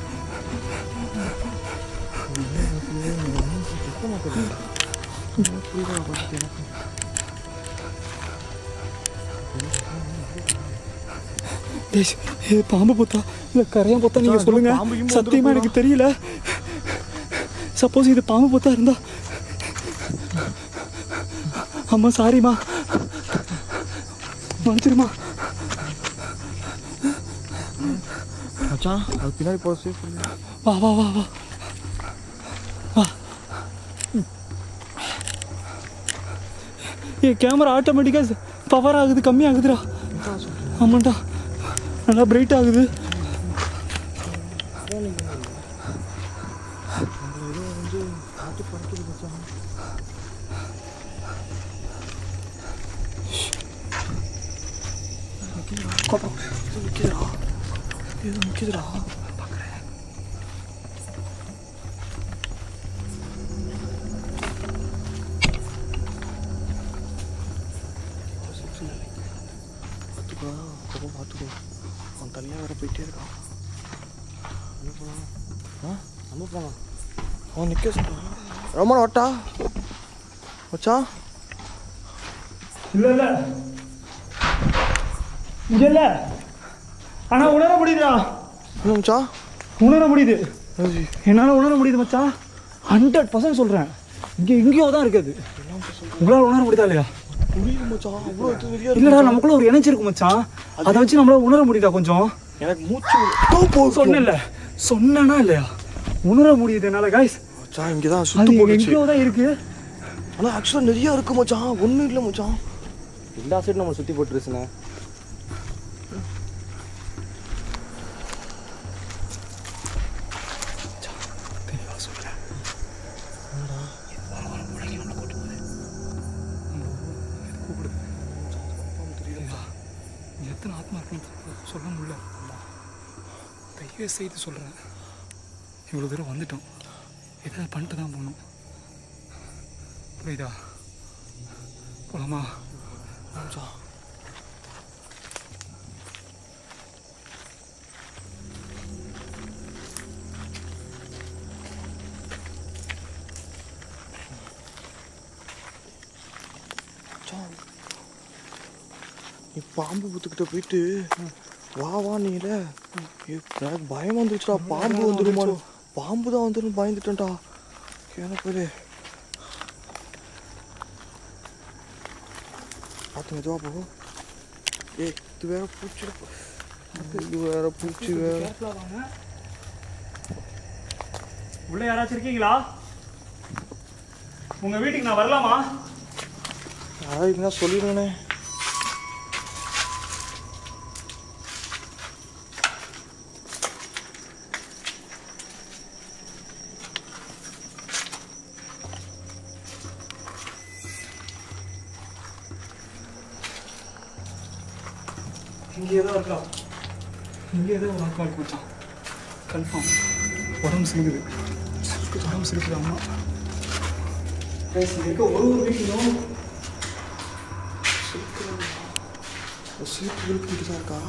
Speaker 2: கைஸ் இது பாம்பு பொத்தா இல்லை கரையான் பொத்தா நீங்கள் சொல்லுங்க
Speaker 1: பாம்பு கீம்பு
Speaker 2: சத்தியமாக எனக்கு தெரியல சப்போஸ் இது பாம்பு பொத்தா இருந்தா அம்மா சாரிம்மா மன்னிச்சிருமா
Speaker 1: மச்சான் அது பின்னாடி போக சேஃப் இல்லை
Speaker 2: வா வா வா வா வா ஏ கேமரா ஆட்டோமேட்டிக்காக பவர் ஆகுது கம்மி ஆகுதுடா ஆமாண்டா நல்லா பிரைட் ஆகுது
Speaker 1: ஏதோ நிற்கிதுடா பார்த்துக்கோ கோபம் பார்த்துக்கோ அவன் தனியாக வேற போயிட்டே இருக்கான் என்ன போலாம் ஆ நம்ம போகலாம் அவன் நிற்க சொல்கிறான் ரொம்ப வட்டா மச்சான்
Speaker 3: இல்ல இல்ல இங்க இல்ல ஆனா உணர முடியுதா
Speaker 1: என்ன மச்சான்
Speaker 3: உணர முடியுது
Speaker 1: ஏய்,
Speaker 3: என்னால உணர முடியுது மச்சான் ஹண்ட்ரட் பர்சன்ட் சொல்றேன் இங்க எங்கேயோ தான் இருக்குது உங்களால உணர முடியுதா இல்லையா
Speaker 1: புரியுது மச்சான் அவ்வளோ தெரியாது
Speaker 3: இல்லடா நமக்குள்ள ஒரு எனர்ஜி இருக்கு மச்சான் அதை வச்சு நம்மளால உணர முடியுதா கொஞ்சம்
Speaker 1: எனக்கு மூச்சு விடு.
Speaker 3: சொன்னேன்ல சொன்னேனா இல்லையா உணர முடியுது என்னால guys
Speaker 1: மச்சான் இங்கே தான்
Speaker 3: அது
Speaker 1: சுத்து
Speaker 3: இங்க
Speaker 1: போட்டுச்சு
Speaker 3: எங்கேயோ தான் இருக்கு
Speaker 1: ஆனால் ஆக்சுவலாக நிறைய இருக்கு மச்சான் ஒன்றும் இல்லை மச்சான்
Speaker 5: எல்லா சைடும் நம்ம சுற்றி போட்டுருச்சுண்ணே
Speaker 2: எத்தனை ஆத்மா இருக்குன்னு சொல்ல முடியல தயவு செய்து சொல்கிறேன் இவ்வளோ தூரம் வந்துட்டோம் ஏதாவது பண்ணிட்டு தான் போகணும் புரியுதா போலாமா
Speaker 1: மச்சான் மச்சான், நீ பாம்பு புத்துக்கிட்ட போயிட்டு வா வா நீல எனக்கு பயம் வந்துருச்சுடா பாம்பு வந்துருமா பாம்பு தான் வந்துடும் பயந்துட்டேன்டா எனக்கு பார்த்து மெதுவா போ ஏய் இது வேற பூச்சி இது வேற பூச்சி வேற
Speaker 3: உள்ள யாராச்சும் இருக்கீங்களா உங்க வீட்டுக்கு நான் வரலாமா
Speaker 1: யாராவது இருந்தா சொல்லிடுங்கண்ணே
Speaker 2: இங்கே ஏதோ இருக்கலாம் இங்கே ஏதோ ஒரு ஆத்மா இருக்கு மச்சான் கன்ஃபார்ம் உடம்பு சிலுக்குது உடம்பு சிலுக்குது அம்மா Guys, இங்க இருக்க ஒரு ஒரு வீட்லையும்
Speaker 1: சிலுக்கு விழுக்கிட்டு தான் இருக்கா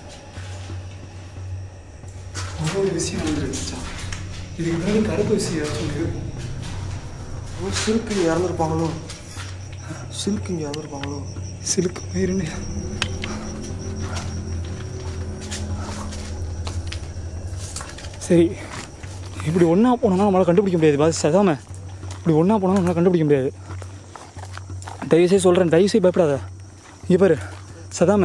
Speaker 2: ஒரு ஒரு விஷயம் நடந்துருக்கு மச்சான் இதுக்கு முன்னாடி கருப்பு விஷயம் ஏதாச்சும் இருக்கும்
Speaker 1: ஓ சில்க் இங்கே இறந்துருப்பாங்களோ சில்க் இங்கே இறந்துருப்பாங்களோ
Speaker 2: சிலுக்கு மயிருன்னு சரி இப்படி ஒன்றா போனோம்னா நம்மளால் கண்டுபிடிக்க முடியாது பாஸ் சதாம இப்படி ஒன்றா போனோம்னா நம்மளால் கண்டுபிடிக்க முடியாது தயவுசெய்து சொல்கிறேன் தயவுசெய்து பயப்படாத இங்கே பாரு சதாம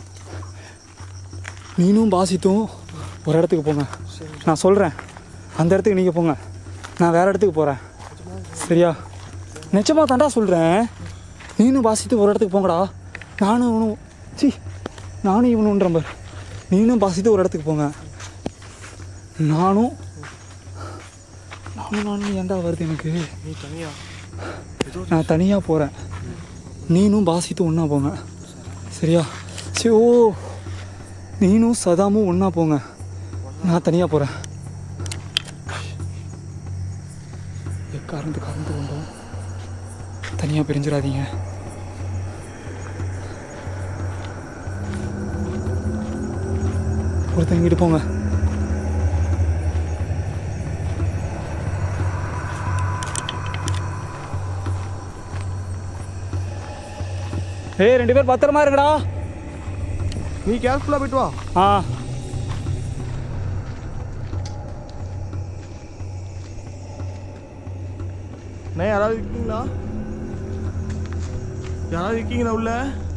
Speaker 2: நீனும் பாசித்தும் ஒரு இடத்துக்கு போங்க நான் சொல்கிறேன் அந்த இடத்துக்கு நீங்கள் போங்க நான் வேறு இடத்துக்கு போகிறேன் சரியா நிச்சயமாக தாண்டா சொல்கிறேன் நீனும் பாசித்து ஒரு இடத்துக்கு போங்கடா நானும் இவனும் சி நானும் இவனுன்ற பாரு நீனும் பாசித்து ஒரு இடத்துக்கு போங்க நானும் நானும் நானும் ஏன்டா வருது எனக்கு
Speaker 1: நீ தனியா ஏதோ
Speaker 2: நான் தனியாக போகிறேன் நீனும் பாசித்தும் ஒன்றா போங்க சரியா சரி ஓ நீனும் சதாமும் ஒன்றா போங்க நான் தனியாக போகிறேன் எக்காரணத்து காரணத்து கொண்டோம் தனியாக பிரிஞ்சிடாதீங்க ஒருத்தங்கிட்டு போங்க ஏய் ரெண்டு பேர் பத்திரமா இருங்கடா
Speaker 1: நீ கேர்ஃபுல்லாக போயிட்டு வா
Speaker 2: ஆ
Speaker 1: அண்ணே யாராவது இருக்கீங்களா யாராவது இருக்கீங்களா உள்ள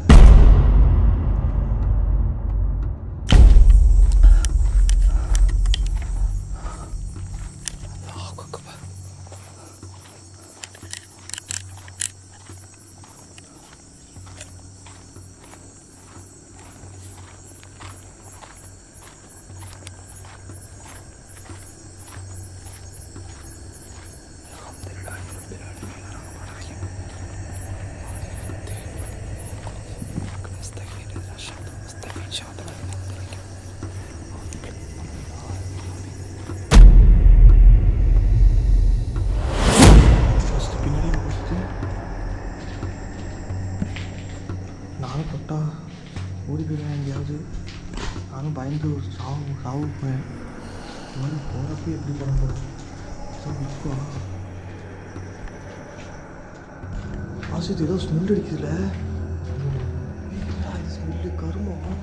Speaker 1: ஃபஸ்ட்டு பின்னாடி ஃபஸ்ட்டு நானும் தொட்டா ஓடி போயிடுவேன் எங்கேயாவது நானும் பயந்து ஒரு சாவு சாவு போயேன் இந்த மாதிரி போகிறப்ப எப்படி போட போகிறேன் இப்போ ஆசித் ஏதோ ஸ்மெல் அடிக்குதுல்ல ஸ்மெல்லு கருமம்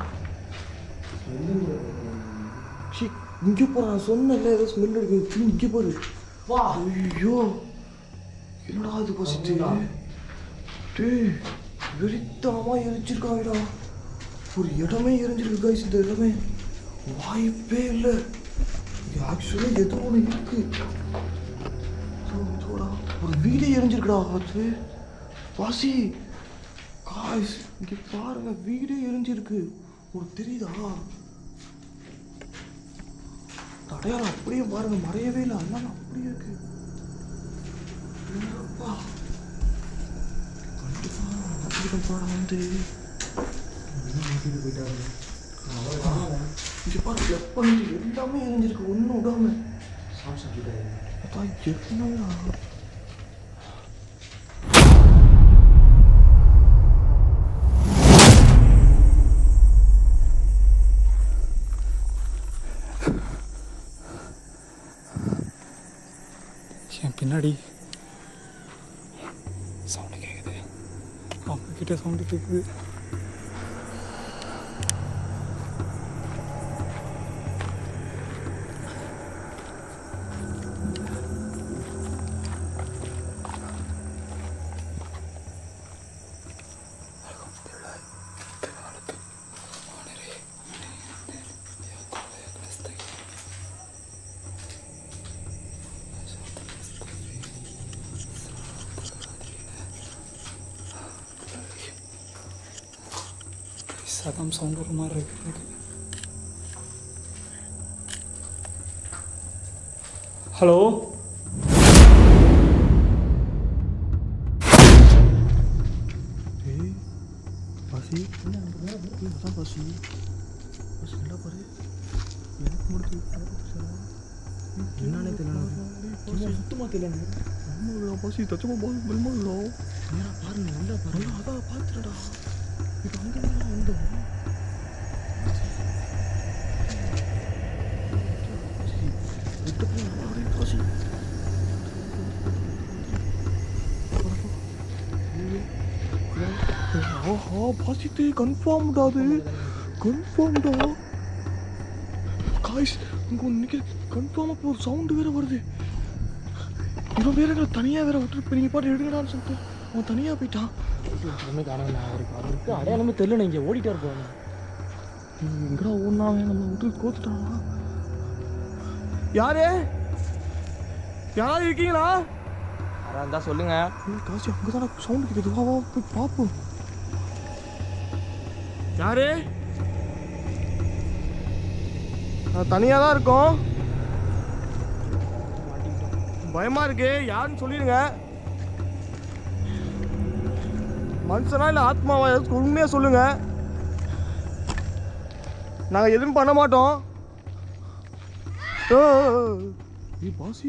Speaker 1: சி இங்கே போகிறான் சொன்னல ஏதோ ஸ்மெல் அடிக்குது திரும்பி இங்கே போகுது வா ஐயோ என்னடா இது பசித்து டேய் வெறித்தனமாக எரிச்சிருக்காங்கடா ஒரு இடமே எரிஞ்சிருக்கு guys இந்த இடமே வாய்ப்பே இல்லை ஆக்சுவலாக ஏதோ ஒன்று இருக்கு இதோ, இதோடா, ஒரு வீடே எரிஞ்சிருக்குடா அது வாசி காய்ஸ் இங்கே பாருங்க வீடே எரிஞ்சிருக்கு உனக்கு தெரியுதா தடையாளம் அப்படியே பாருங்க மறையவே இல்லை அதனால அப்படியே இருக்கு என்னப்பா கண்டிப்பா நம்பிக்கை போட வந்து இங்க பாரு எப்ப வந்து எல்லாமே எரிஞ்சிருக்கு ஒன்றும் விடாம அதான் என்னடா
Speaker 2: என் பின்னாடி சவுண்டு கேட்குது அவங்க கிட்ட சவுண்டு கேட்குது சதம் சவுண்ட் ஒரு மாதிரி இருக்கு எனக்கு ஹலோ
Speaker 1: ஏய் பசி அதான் பசி பசி நல்லா பாரு எனக்கு முடிச்சு என்னன்னே தெரியல சுத்தமாக தெரியல ஆமாடா பசி தச்சமா பாஸ் பெருமாடா நேரா பாருங்க நல்லா பாருங்க அதான் பார்த்துடா இப்போ அங்கே தான் வந்தோம் பசி விட்டு போய் பசி ஆஹா பாசிட்டு கன்ஃபார்ம்டா அது கன்ஃபார்ம்டா காய்ஸ் இங்கே ஒன்று நிற்க கன்ஃபார்மாக இப்போ ஒரு சவுண்டு வேற வருது இவன் வேற எங்களை தனியாக வேற விட்டுட்டு இப்போ நீங்கள் பாட்டு எடுங்கடான்னு சொல்லிட்டு அவன் தனியாக போயிட்டான்
Speaker 5: ஒன்றுமே காணல அவருக்கு அவருக்கு அடையாளமே தெரியல இங்கே ஓடிட்டே இருப்பாங்க
Speaker 1: இவன் எங்கடா ஓடினா அவன் நம்மளை விட்டு கோத்துட்டானா யாரு யாராவது இருக்கீங்களா
Speaker 5: யாராக இருந்தால் சொல்லுங்க
Speaker 1: ஏய், காசி அங்கே தானே சவுண்டு கேட்குது வா வா போய் பார்ப்போம் யாரு தனியாக தான் இருக்கோம் பயமா இருக்கு யாருன்னு சொல்லிடுங்க மனுஷனா இல்லை ஆத்மாவா ஏதாச்சும் உண்மையாக சொல்லுங்க நாங்கள் எதுவும் பண்ண மாட்டோம் ஏய் பாசி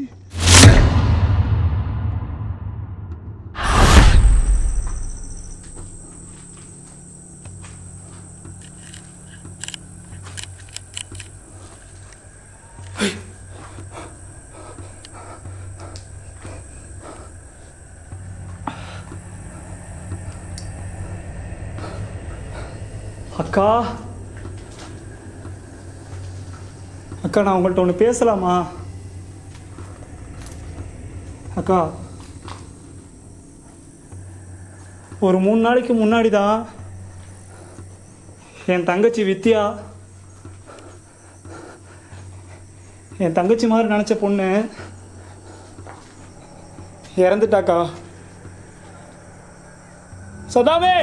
Speaker 2: அக்கா அக்கா நான் உங்கள்கிட்ட ஒன்று பேசலாமா அக்கா ஒரு மூணு நாளைக்கு முன்னாடி தான் என் தங்கச்சி வித்யா என் தங்கச்சி மாதிரி நினச்ச பொண்ணு இறந்துட்டாக்கா சதாவே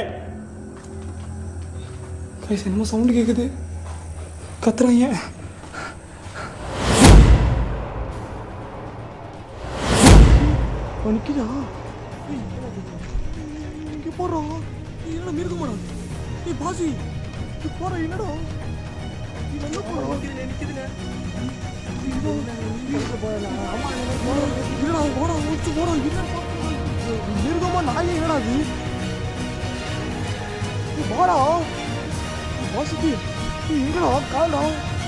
Speaker 2: கைஸ் என்னமோ சவுண்டு கேட்குது கத்துறாங்க
Speaker 1: நிற்கிதா இங்கே போடுறோம் என்னடா மிருக போடா ஏய் பாசி நீ போற என்னடா நீ எங்க போற நிற்கிதுல இல்லடா போடா முடிச்சு போடா என்ன மிருகமா நாயே என்னடா அது நீ போடா பாசிட்டி நீ எங்கடா காலடா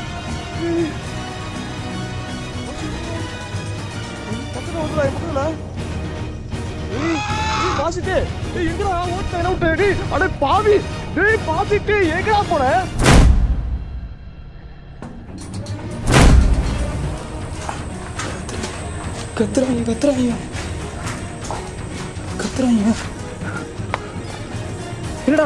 Speaker 1: பக்கத்துல வந்துடா பக்கத்துல ஏய் ஏய் பாசிட்டு ஏய் எங்கடா ஓட்ட என்ன விட்ட டேய் அட பாவி டேய் பாசிட்டு எங்கடா போற
Speaker 2: கத்துறாங்க கத்துறாங்க கத்துறாங்க என்னடா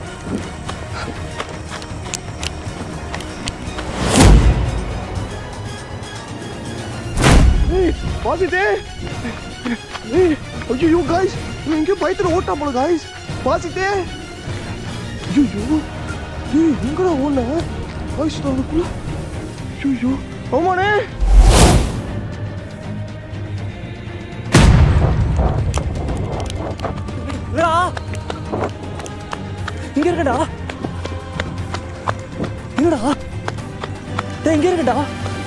Speaker 1: ஏய் பாசிட்டு ஏய் ஐயோ गाइस இவன் எங்க பயத்துல ஓட்டா போல गाइस பாசிட்டு ஐயோ ஏய் எங்கடா ஓடுன गाइस நான் அதுக்குள்ள ஐயோ ஆமானே
Speaker 2: என்னடா இங்க இருக்கடா என்னடா டேய் இங்க இருக்கடா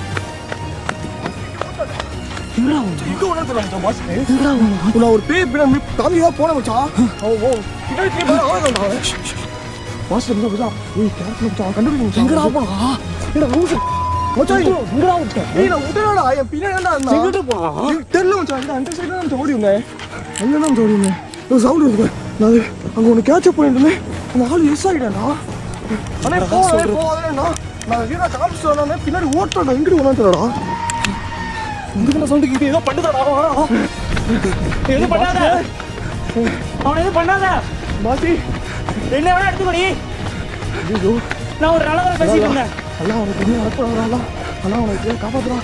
Speaker 2: என்னடா உன்
Speaker 1: இங்க ஓடுன சொல்றாங்க பாசிட்டு எங்கடா ஓடுன நான் ஒரு பேய் பின்னாடி தாண்டி தான் போன மச்சான் ஓ ஓ பின்னாடி திரும்பி வர ஆளடா பாசிட்டு இருந்தா மச்சான் ஏய் கேர்ஃபுல் மச்சான் கண்டுபிடி மச்சான்
Speaker 2: எங்கடா போனா என்னடா லூசு
Speaker 1: மச்சான்
Speaker 2: எங்கடா விட்ட
Speaker 1: ஏய் நான் உடனடா என் பின்னாடி தான் இருந்தான்
Speaker 2: எங்கிட்ட போனா
Speaker 1: எனக்கு தெரியல மச்சான் இந்த அந்த சைடு தான் ஓடி இருந்தேன் அங்கே தான் ஓடி இருந்தேன் ஒரு சவுண்ட் இருக்கு நான் அது அங்கே ஒன்று கேட்சப் பண்ணிட்டு இருந்தேன் அந்த ஆள் எஸ் ஆகிட்டேன்டா அண்ணே போவே போவாதேண்ணா நான் வீரா காமிச்சு வந்தேன் பின்னாடி ஓட்டடா எங்கிட்டு ஒன்றா தெரியலடா
Speaker 2: இதுக்கு நான் சொல்லிட்டு இது ஏதோ பண்ணுதாடா எதுவும் பண்ணாத அவன் எதுவும் பண்ணாத
Speaker 1: மாசி
Speaker 2: என்ன வேணா எடுத்துக்கடி
Speaker 1: ஐயோ
Speaker 2: நான் ஒரு நல்லவரை பேசிட்டு இருந்தேன்
Speaker 1: அல்லா உனக்கு என்ன நடக்கூடாது அல்லா அல்லா உனக்கு காப்பாத்துறா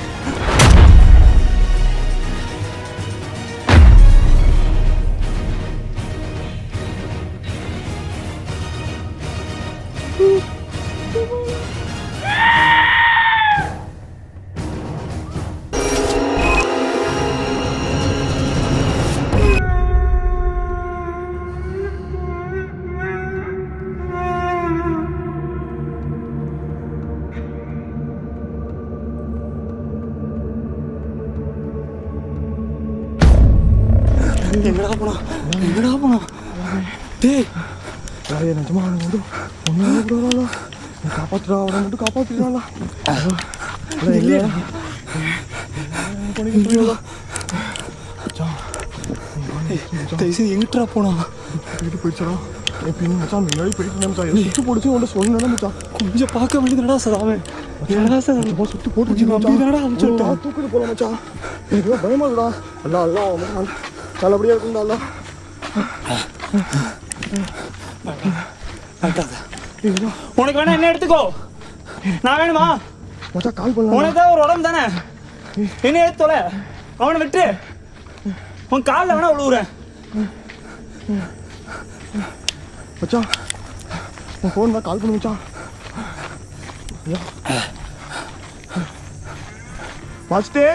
Speaker 2: எங்கடா போனா எங்கடா போனா டேய்
Speaker 1: நிறைய நிஜமா அவனுக்கு வந்து ஒன்றும் விடுறாளா நீ காப்பாத்துறா அவனை மட்டும் காப்பாத்துறாளா இல்லையா பண்ணிக்கிட்டு
Speaker 2: தயவுசெய்து எங்கிட்டா போனா
Speaker 1: போயிட்டு போயிடுச்சா என் பின் மச்சான் முன்னாடி போயிட்டு இருந்தேன் மச்சான் ஏதோ சுட்டு போடுச்சு உன்ட்ட சொன்னேன் மச்சான்
Speaker 2: கொஞ்சம் பார்க்க வேண்டியதுடா சதாமே என்னடா சார்
Speaker 1: சும்மா சுட்டு போட்டுச்சு
Speaker 2: நம்பி தானடா அனுப்பிச்சு விட்டேன்.
Speaker 1: மச்சான் தூக்கிட்டு போல மச்சான் எனக்கு தான் பயமா இருக்குடா அல்லா அல்லா அவன் நல்லபடியா இருக்குண்டா அல்லா
Speaker 2: உனக்கு வேணா என்ன எடுத்துக்கோ நான் வேணுமா
Speaker 1: மச்சான் கால் பண்ணலாம்
Speaker 2: உனக்கு தான் ஒரு உடம்பு தானே என்ன எடுத்து தொலை அவனை விட்டு உன் காலில் வேணா விழுவுறேன்
Speaker 1: மச்சான் உன் ஃபோன் தான் கால் பண்ணு மச்சான் பாச்சிட்டே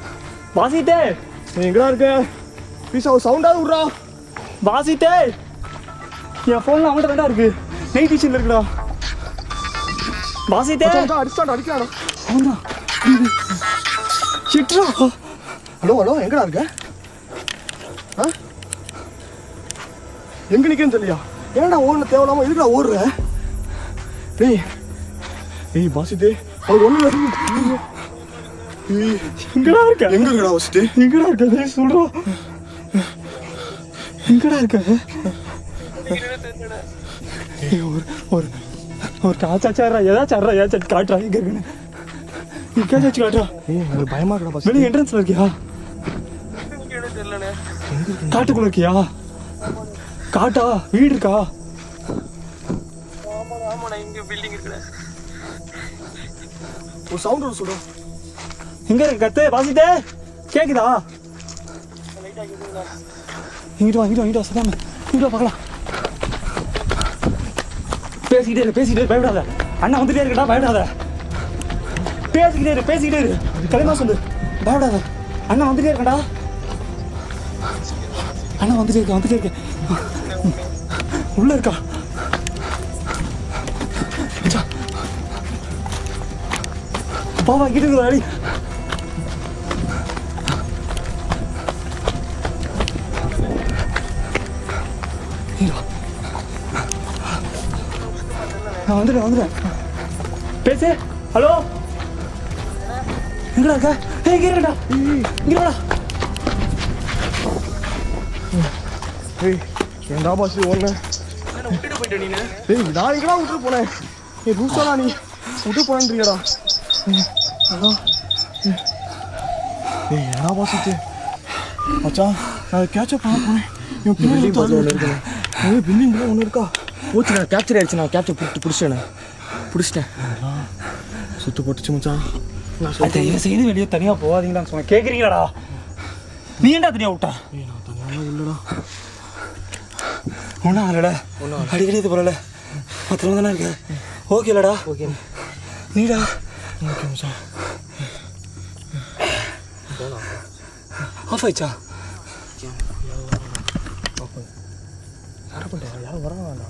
Speaker 2: வாசிட்டே
Speaker 1: நீ எங்கடா இருக்க பீஸா ஒரு சவுண்டாவது விட்றா
Speaker 2: வாசிட்டே என் ஃபோன்ல அவன்கிட்ட தான்டா இருக்கு நைட் டிஷன்ல இருக்குடா பாசித்தே
Speaker 1: மச்சான் அடிச்சாடா அடிக்கிறாடா
Speaker 2: அவன்தான் சிட்ரா
Speaker 1: ஹலோ ஹலோ எங்கடா இருக்க ஆ எங்க நிக்கன்னு தெரியலையா ஏன்டா ஓடுன தேவையில்லாம எதுக்குடா ஓடுற டேய் ஏய் பாசிதே அது ஒண்ணு ஏய்
Speaker 2: எங்கடா இருக்க
Speaker 1: எங்க இருக்கடா பாசிதே
Speaker 2: எங்கடா இருக்க டேய் சொல்றா எங்கடா இருக்க ஏய், ஒரு ஒரு ஒரு காச்சாச்சாரா ஏதாச்சும் அறா ஏதாச்சும் காட்டுறா எங்க இருக்குன்னு எங்கேயாச்சும் காட்டுறா
Speaker 1: ஏய் எனக்கு பயமா இருக்கடா பாசிதே
Speaker 2: வெளியே என்ட்ரன்ஸ்ல இருக்கியா காட்டுக்குள்ள இருக்கியா காட்டா வீடு இருக்கா
Speaker 1: ஒரு சவுண்ட் ஒரு சொல்றா
Speaker 2: எங்க இருக்கு கத்து வாசித்தே கேக்குதா இங்கிட்டு வா இங்கிட்டு வா இங்கிட்டு வா சதாம இங்கிட்டு வா பார்க்கலாம் பேசிக்கிட்டே இரு பேசிக்கிட்டே இரு பயப்படாத அண்ணா வந்துட்டே இருக்கடா பயப்படாத பேசிக்கிட்டே இரு பேசிக்கிட்டே இரு களிமா சொல்லு பயப்படாத அண்ணா வந்துட்டே இருக்கடா அண்ணா வந்துட்டே இருக்க வந்துட்டே இருக்கேன் உள்ள இருக்கா மச்சான். பாவா கிட்ட இருக்கு அடி இங்க வா. நான் வந்துடுறேன் வந்துடுறேன் பேசு ஹலோ எங்கடா இருக்க ஏய் இங்க இருக்கடா இங்க வாடா
Speaker 1: ஏய் ஏன்டா பாசி ஓடுன ஏய் நான் எங்கடா விட்டு போனேன் ஏய் ரூசாடா நீ விட்டு போனேன்றியடா ஹலோ ஏய் என்னடா பாசிட்டு மச்சான் நான் கேட்சப் பண்ண போனேன் இவன் பின்னாடி ஒன்று இருக்கு ஏய் பில்லிங் ஒன்று இருக்கா
Speaker 5: போச்சு நான் கேப்சர் ஆயிடுச்சு நான் கேப்சர் பிடிச்சி பிடிச்சிட்டேன் பிடிச்சிட்டேன்
Speaker 1: சுத்து போட்டுச்சு மச்சான்
Speaker 2: தயவு செய்து வெளியே தனியா போகாதீங்களான்னு சொன்னேன் கேக்குறீங்களாடா நீ ஏன்டா தனியா விட்டா
Speaker 1: ஏய் நான் தனியாக இல்லடா
Speaker 2: ஒன்றும் ஆகலடா அடிக்கடி இது போகல பத்திரமா தானே இருக்க ஓகேலடா
Speaker 5: ஓகே
Speaker 2: நீடா
Speaker 1: ஓகே மச்சான்
Speaker 2: ஆஃப் ஆயிடுச்சா
Speaker 1: யாரை பண்ணுறா யாரும் வர வேண்டாம்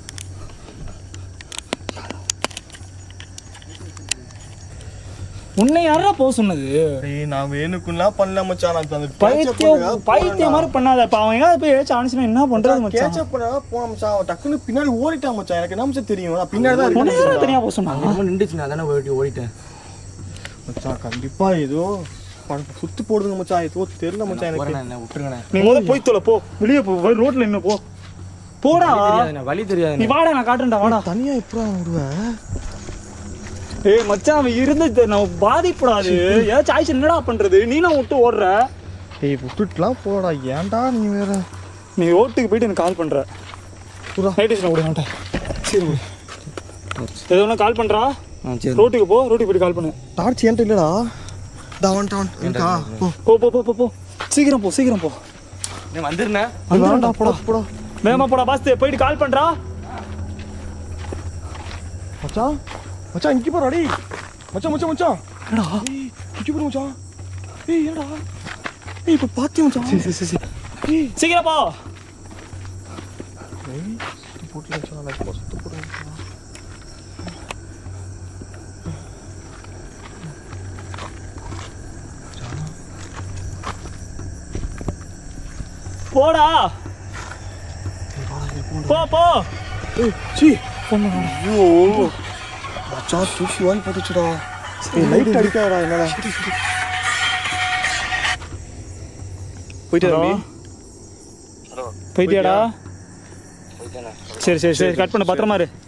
Speaker 2: உன்னை யாரா போக சொன்னது
Speaker 1: ஏய் நான் வேணுக்குலாம் பண்ணல மச்சான் நான் அந்த
Speaker 2: பைத்தியம் பைத்தியம் மாதிரி பண்ணாத இப்போ அவன் எங்கேயாவது போய் ஏதாச்சும் ஆனிச்சுனா என்ன பண்றது மச்சான்
Speaker 1: கேட்சப் பண்ணா போன மச்சான் அவன் டக்குன்னு பின்னாடி ஓடிட்டான் மச்சான் எனக்கு என்ன மச்சான் தெரியும் நான் பின்னாடி தான்
Speaker 2: உன்னை யாரா
Speaker 1: இருக்கேன்
Speaker 2: தனியா போக சொன்னா
Speaker 5: ரொம்ப நின்றுச்சு நான் தானே ஓடி ஓடிட்டேன்
Speaker 1: மச்சான் கண்டிப்பா ஏதோ ப- சுத்து போடுதுங்க மச்சான் ஏதோ தெரியல மச்சான் எனக்கு
Speaker 5: போறேண்ணே, என்ன விட்டுருங்கண்ணே
Speaker 2: நீ முதல்ல போய் தொலை போ வெளியே போ போய் ரோட்ல நின்னு போ போடா
Speaker 5: வழி தெரியாதுண்ணே வழி
Speaker 2: நீ
Speaker 5: தெரியாதுண்ணே
Speaker 2: வாடா நான் காட்டுறேன்டா வாடா
Speaker 1: தனியா எப்படா விடுவேன்
Speaker 2: ஏய் மச்சான் அவன் இருந்து நம்ம பாதிப்படாது ஏதாச்சும் ஆயிடுச்சு என்னடா பண்றது நீனும் விட்டு ஓடுற
Speaker 1: ஏய் விட்டுட்டுலாம் போடா ஏன்டா நீ வேற
Speaker 2: நீ ரோட்டுக்கு போயிட்டு எனக்கு கால் பண்ற நைட் ஸ்டேஷன் விட மாட்டேன் சரி விடு. எது ஒன்று கால் பண்றா
Speaker 5: ஆ சரி
Speaker 2: ரோட்டுக்கு போ ரோட்டுக்கு போயிட்டு கால் பண்ணு
Speaker 1: டார்ச் என்கிட்ட இல்லடா டா வந்துட்டான் இருக்கா போ
Speaker 2: போ போ போ போ போ சீக்கிரம் போ சீக்கிரம் போ
Speaker 5: நீ வந்துருண்ணே
Speaker 1: அது வேண்டாம் போடா போடா
Speaker 2: வேகமா போடா பாஸ்து போயிட்டு கால் பண்றா
Speaker 1: மச்சான் மச்சான் இங்கே போறா டேய் மச்சான் மச்சான் மச்சான்
Speaker 2: என்னடா
Speaker 1: ஏய் இங்கே போடு மச்சான் ஏய் என்னடா ஏய் இப்போ பாத்தியா மச்சான்
Speaker 2: சரி சரி சரி
Speaker 1: ஏய்
Speaker 2: சீக்கிரம் போ
Speaker 1: ஏய் சுத்து போட்டு மச்சான் நான் இப்போ சுத்து போட்டு மச்சான்
Speaker 2: போடா போ போ
Speaker 1: ஏய் சி
Speaker 2: பொண்ணு
Speaker 1: ஐயோ மச்சான் தூசி வாங்கி போட்டுச்சுடா ஏய் லைட் அடிக்காதடா என்னடா போயிட்டு
Speaker 2: ஹலோ போயிட்டியாடா சரி சரி சரி கட் பண்ணு பத்திரமா இரு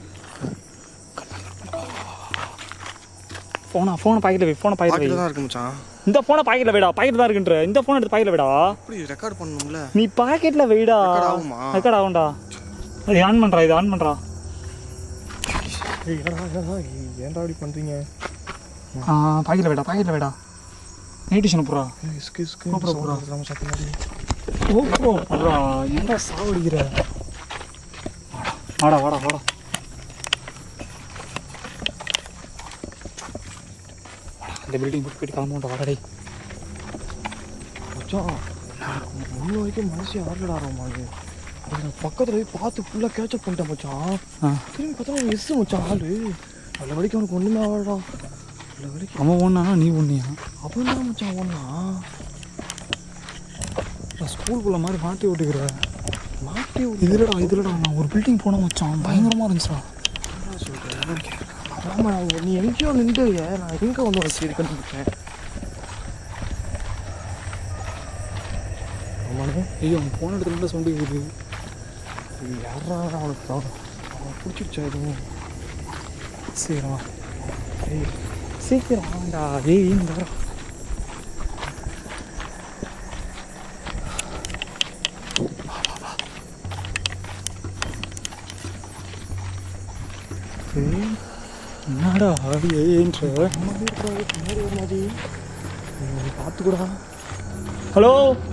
Speaker 2: ஃபோனா ஃபோனை பாக்கெட்ல வை ஃபோனை பாக்கெட்ல
Speaker 1: பாக்கெட்ல
Speaker 2: வை
Speaker 1: தான் இருக்கு மச்சான்
Speaker 2: இந்த ஃபோனை பாக்கெட்ல வைடா பாக்கெட்ல தான் இருக்குன்ற இந்த ஃபோன் எடுத்து பாக்கெட்ல வைடா
Speaker 1: அப்படி ரெக்கார்ட் பண்ணணும்ல
Speaker 2: நீ பாக்கெட்ல வைடா
Speaker 1: Record ஆகுமா?
Speaker 2: ரெக்கார்ட் ஆகும்டா இது ஆன் பண்றா இது ஆன் பண்றா
Speaker 1: ஏய் என்னடா என்னடா ஏய், ஏன்டா இப்படி பண்றீங்க
Speaker 2: ஆ பாக்கெட்ல வைடா பாக்கெட்ல வைடா நைட் டிஷன் போறா
Speaker 1: ஏய் இஸ்கு இஸ்கு
Speaker 2: அப்புறம்,
Speaker 1: சவுண்ட்
Speaker 2: அப்புறம்.
Speaker 1: வருது மச்சான் பின்னாடி
Speaker 2: ஓ போடுறா என்னடா சாவடிக்கிற வாடா வாடா வாடா இந்த பில்டிங் போட்டு போயிட்டு கிளம்ப வாடா டேய்
Speaker 1: மச்சான் முன்ன வரைக்கும் மனசே ஆறலடா ரொம்ப நான் பக்கத்துல போய் பார்த்து ஃபுல்லாக கேட்சப் பண்ணிட்டேன் மச்சான்
Speaker 2: ஆ
Speaker 1: திரும்பி பார்த்தா எஸ் மச்சான் ஆளு நல்ல வரைக்கும் அவனுக்கு ஒன்றுமே ஆகடா நல்ல வரைக்கும்
Speaker 2: அவன் ஒன்றா நீ ஒன்றியா
Speaker 1: அவன் தான் மச்சான் ஒன்றா
Speaker 2: நான் ஸ்கூலுக்குள்ள மாதிரி மாட்டி விட்டுக்கிற
Speaker 1: மாட்டி
Speaker 2: இதுலடா இதுலடா நான் ஒரு பில்டிங் போன மச்சான் பயங்கரமாக இருந்துச்சுடா
Speaker 1: ஆமா நான் நீ எங்கேயோ நின்று நான் எங்கே வந்து வச்சு இருக்கேன்னு இருக்கேன் ஆமாண்ணே
Speaker 2: ஐயோ அவன் போன இடத்துல மட்டும் சவுண்டு கேட்குது
Speaker 1: இது யாரா அவனுக்கு தான் அவன் பிடிச்சிருச்சா எதுவும்
Speaker 2: சரிடா
Speaker 1: ஏய்
Speaker 2: சீக்கிரம் வாங்கடா ஏய் இந்த வர
Speaker 1: ஏய்
Speaker 2: என்னடா ஏன்ற
Speaker 1: பின்னாடி இருக்கிறா பின்னாடி ஒரு மாதிரி நீ பார்த்துக்கூடா
Speaker 2: ஹலோ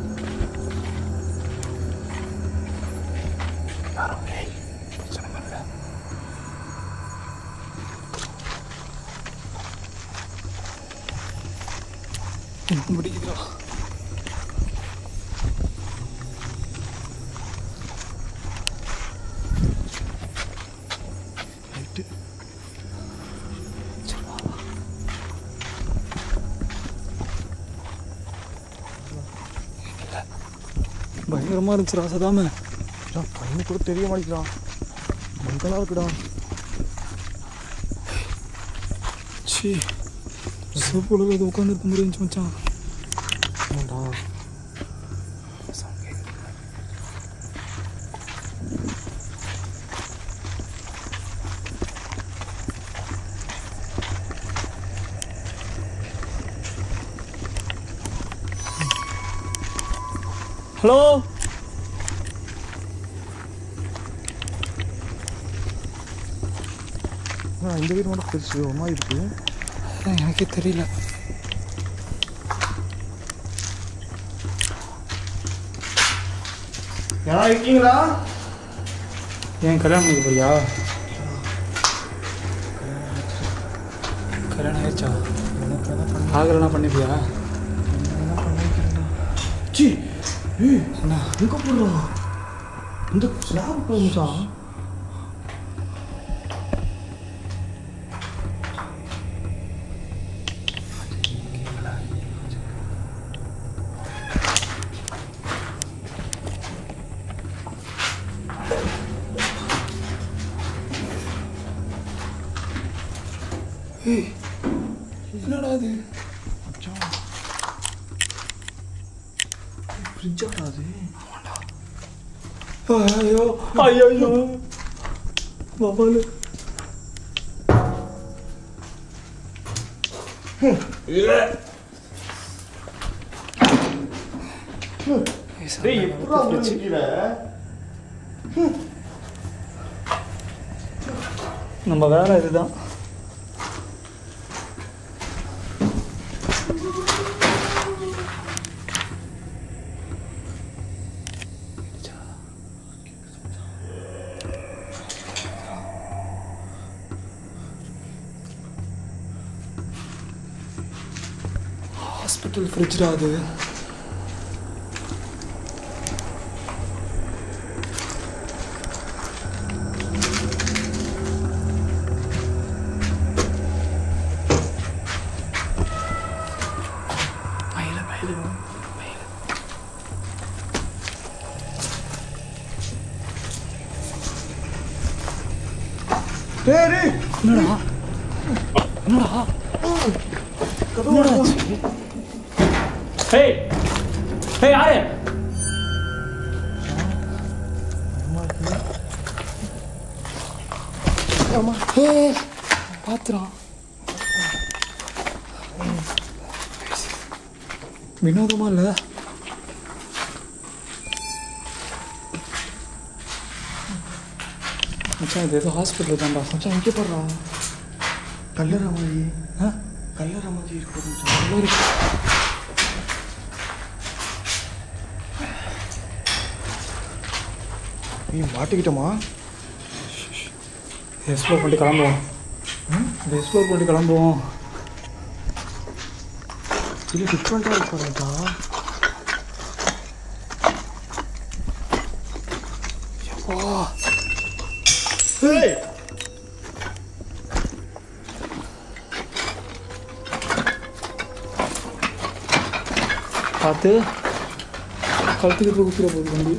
Speaker 2: முடிக்குதுடா
Speaker 1: ரைட்டு
Speaker 2: பயங்கரமாக இருந்துச்சுடா சதாம
Speaker 1: மச்சான், கண்ணு கூட தெரிய மாட்டேங்கிறான் மங்கலா இருக்குடா
Speaker 2: சி சூப்பர் அது உட்காந்துருக்க முடியும் மச்சான்
Speaker 1: ஆமாண்டா
Speaker 2: ஹலோ
Speaker 1: ஆ, இந்த வீடு மட்டும் பெருசு ஒரு மாதிரி இருக்கு
Speaker 2: எனக்கே தெரியல
Speaker 1: யாரா இருக்கீங்களா
Speaker 2: ஏன் கல்யாணம் பண்ணிக்க போறியா கல்யாணம் ஆயிடுச்சா ஆகலைன்னா பண்ணிப்பியா
Speaker 1: சி ஏய்
Speaker 2: என்ன
Speaker 1: எங்கே போடுறோம் இந்த ஸ்லாப் போகுச்சா
Speaker 2: என்னடா அது
Speaker 1: ஃப்ரிட்ஜாடா அது
Speaker 2: ஐயோ ஐயோ பாபாலு
Speaker 1: டேய் எப்படா முடிச்சிக்கிற
Speaker 2: நம்ம வேலை இதுதான் ஹாஸ்பிட்டல் ஃப்ரிட்ஜ்டா அது மயில மயில மயில
Speaker 1: டேய் டேய்
Speaker 2: என்னடா என்னடா என்னடா ஆச்சு?
Speaker 3: ஹேய் ஹேய் யாரு
Speaker 2: ஏய் பாத்துறான் வினோதமா இல்ல மச்சான் இது ஏதோ ஹாஸ்பிட்டல் தான்டா
Speaker 1: மச்சான் இங்கே போடுறா கல்லற மாதிரி
Speaker 2: ஆ
Speaker 1: கல்லற மாதிரி இருக்கு மச்சான்
Speaker 2: நல்லா இருக்கு
Speaker 1: நீ மாட்டிக்கிட்டோமா
Speaker 2: எக்ஸ்ப்ளோர் பண்ணிட்டு கிளம்புவோம் இது எக்ஸ்ப்ளோர் பண்ணிட்டு கிளம்புவோம்
Speaker 1: இல்லை டிஃப்ரெண்ட்டாக இருக்கு மச்சான் ஏய்
Speaker 2: பார்த்து கழுத்துக்கு போய் குத்துற போகுது வண்டி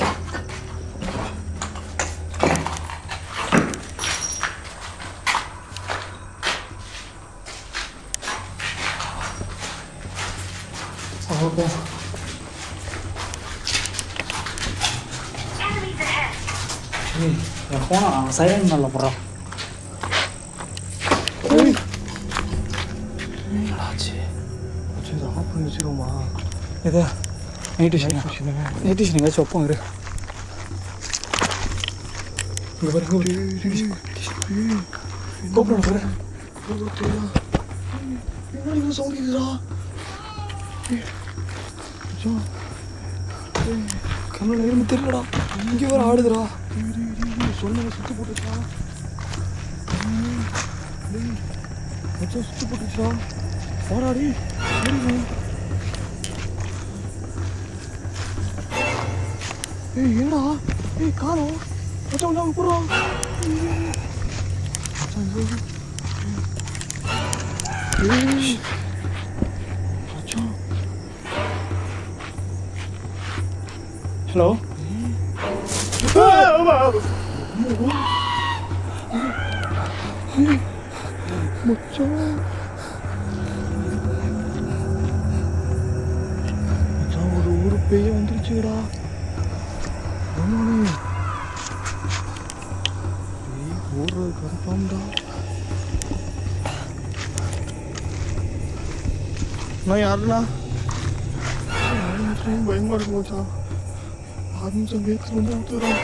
Speaker 2: ஓகே ஏய் என் ஃபோனை சைலண்ட் நல்ல போடுறான்
Speaker 1: ஆச்சு சரி ஆஃப் பண்ணி வச்சிருவோமா
Speaker 2: இது நைட் டியூஷன் நைட் டியூஷன் எங்கேயாச்சும் வைப்போம் இரு இங்கே பாரு இங்கே பாரு கூப்பிடுறேன் பாரு
Speaker 1: என்ன சவுண்ட் கேக்குதுடா
Speaker 2: கண்ணில் இரும்பு தெரியலடா இங்கே வர ஆடுதுடா
Speaker 1: சொன்ன சுத்து போட்டுச்சா மச்சான் சுத்து போட்டுச்சா போராடி ஏய் என்னடா ஏய் காணோம் மச்சான் உள்ள போறோம் ஏய் மச்சான்
Speaker 2: ஹலோ
Speaker 1: மச்சான் ஒரு ஊரு பேய் வந்துருச்சுடா ஆமாண்ணே பேய் ஓடுறது கன்ஃபார்ம்டா நான் யாருண்ணா பயமா இருக்கு மச்சான் ஆறு நிமிஷம் வேத்து ரொம்ப ஊத்துறான்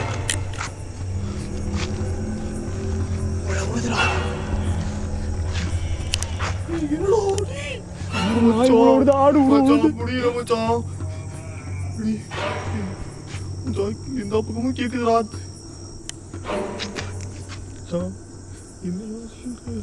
Speaker 1: என்னடா ஓடி ஆடு மச்சான் முடியல மச்சான் இப்படி. இந்த இந்த பக்கமும் கேக்குதுடா மச்சான் என்னடா சொல்ற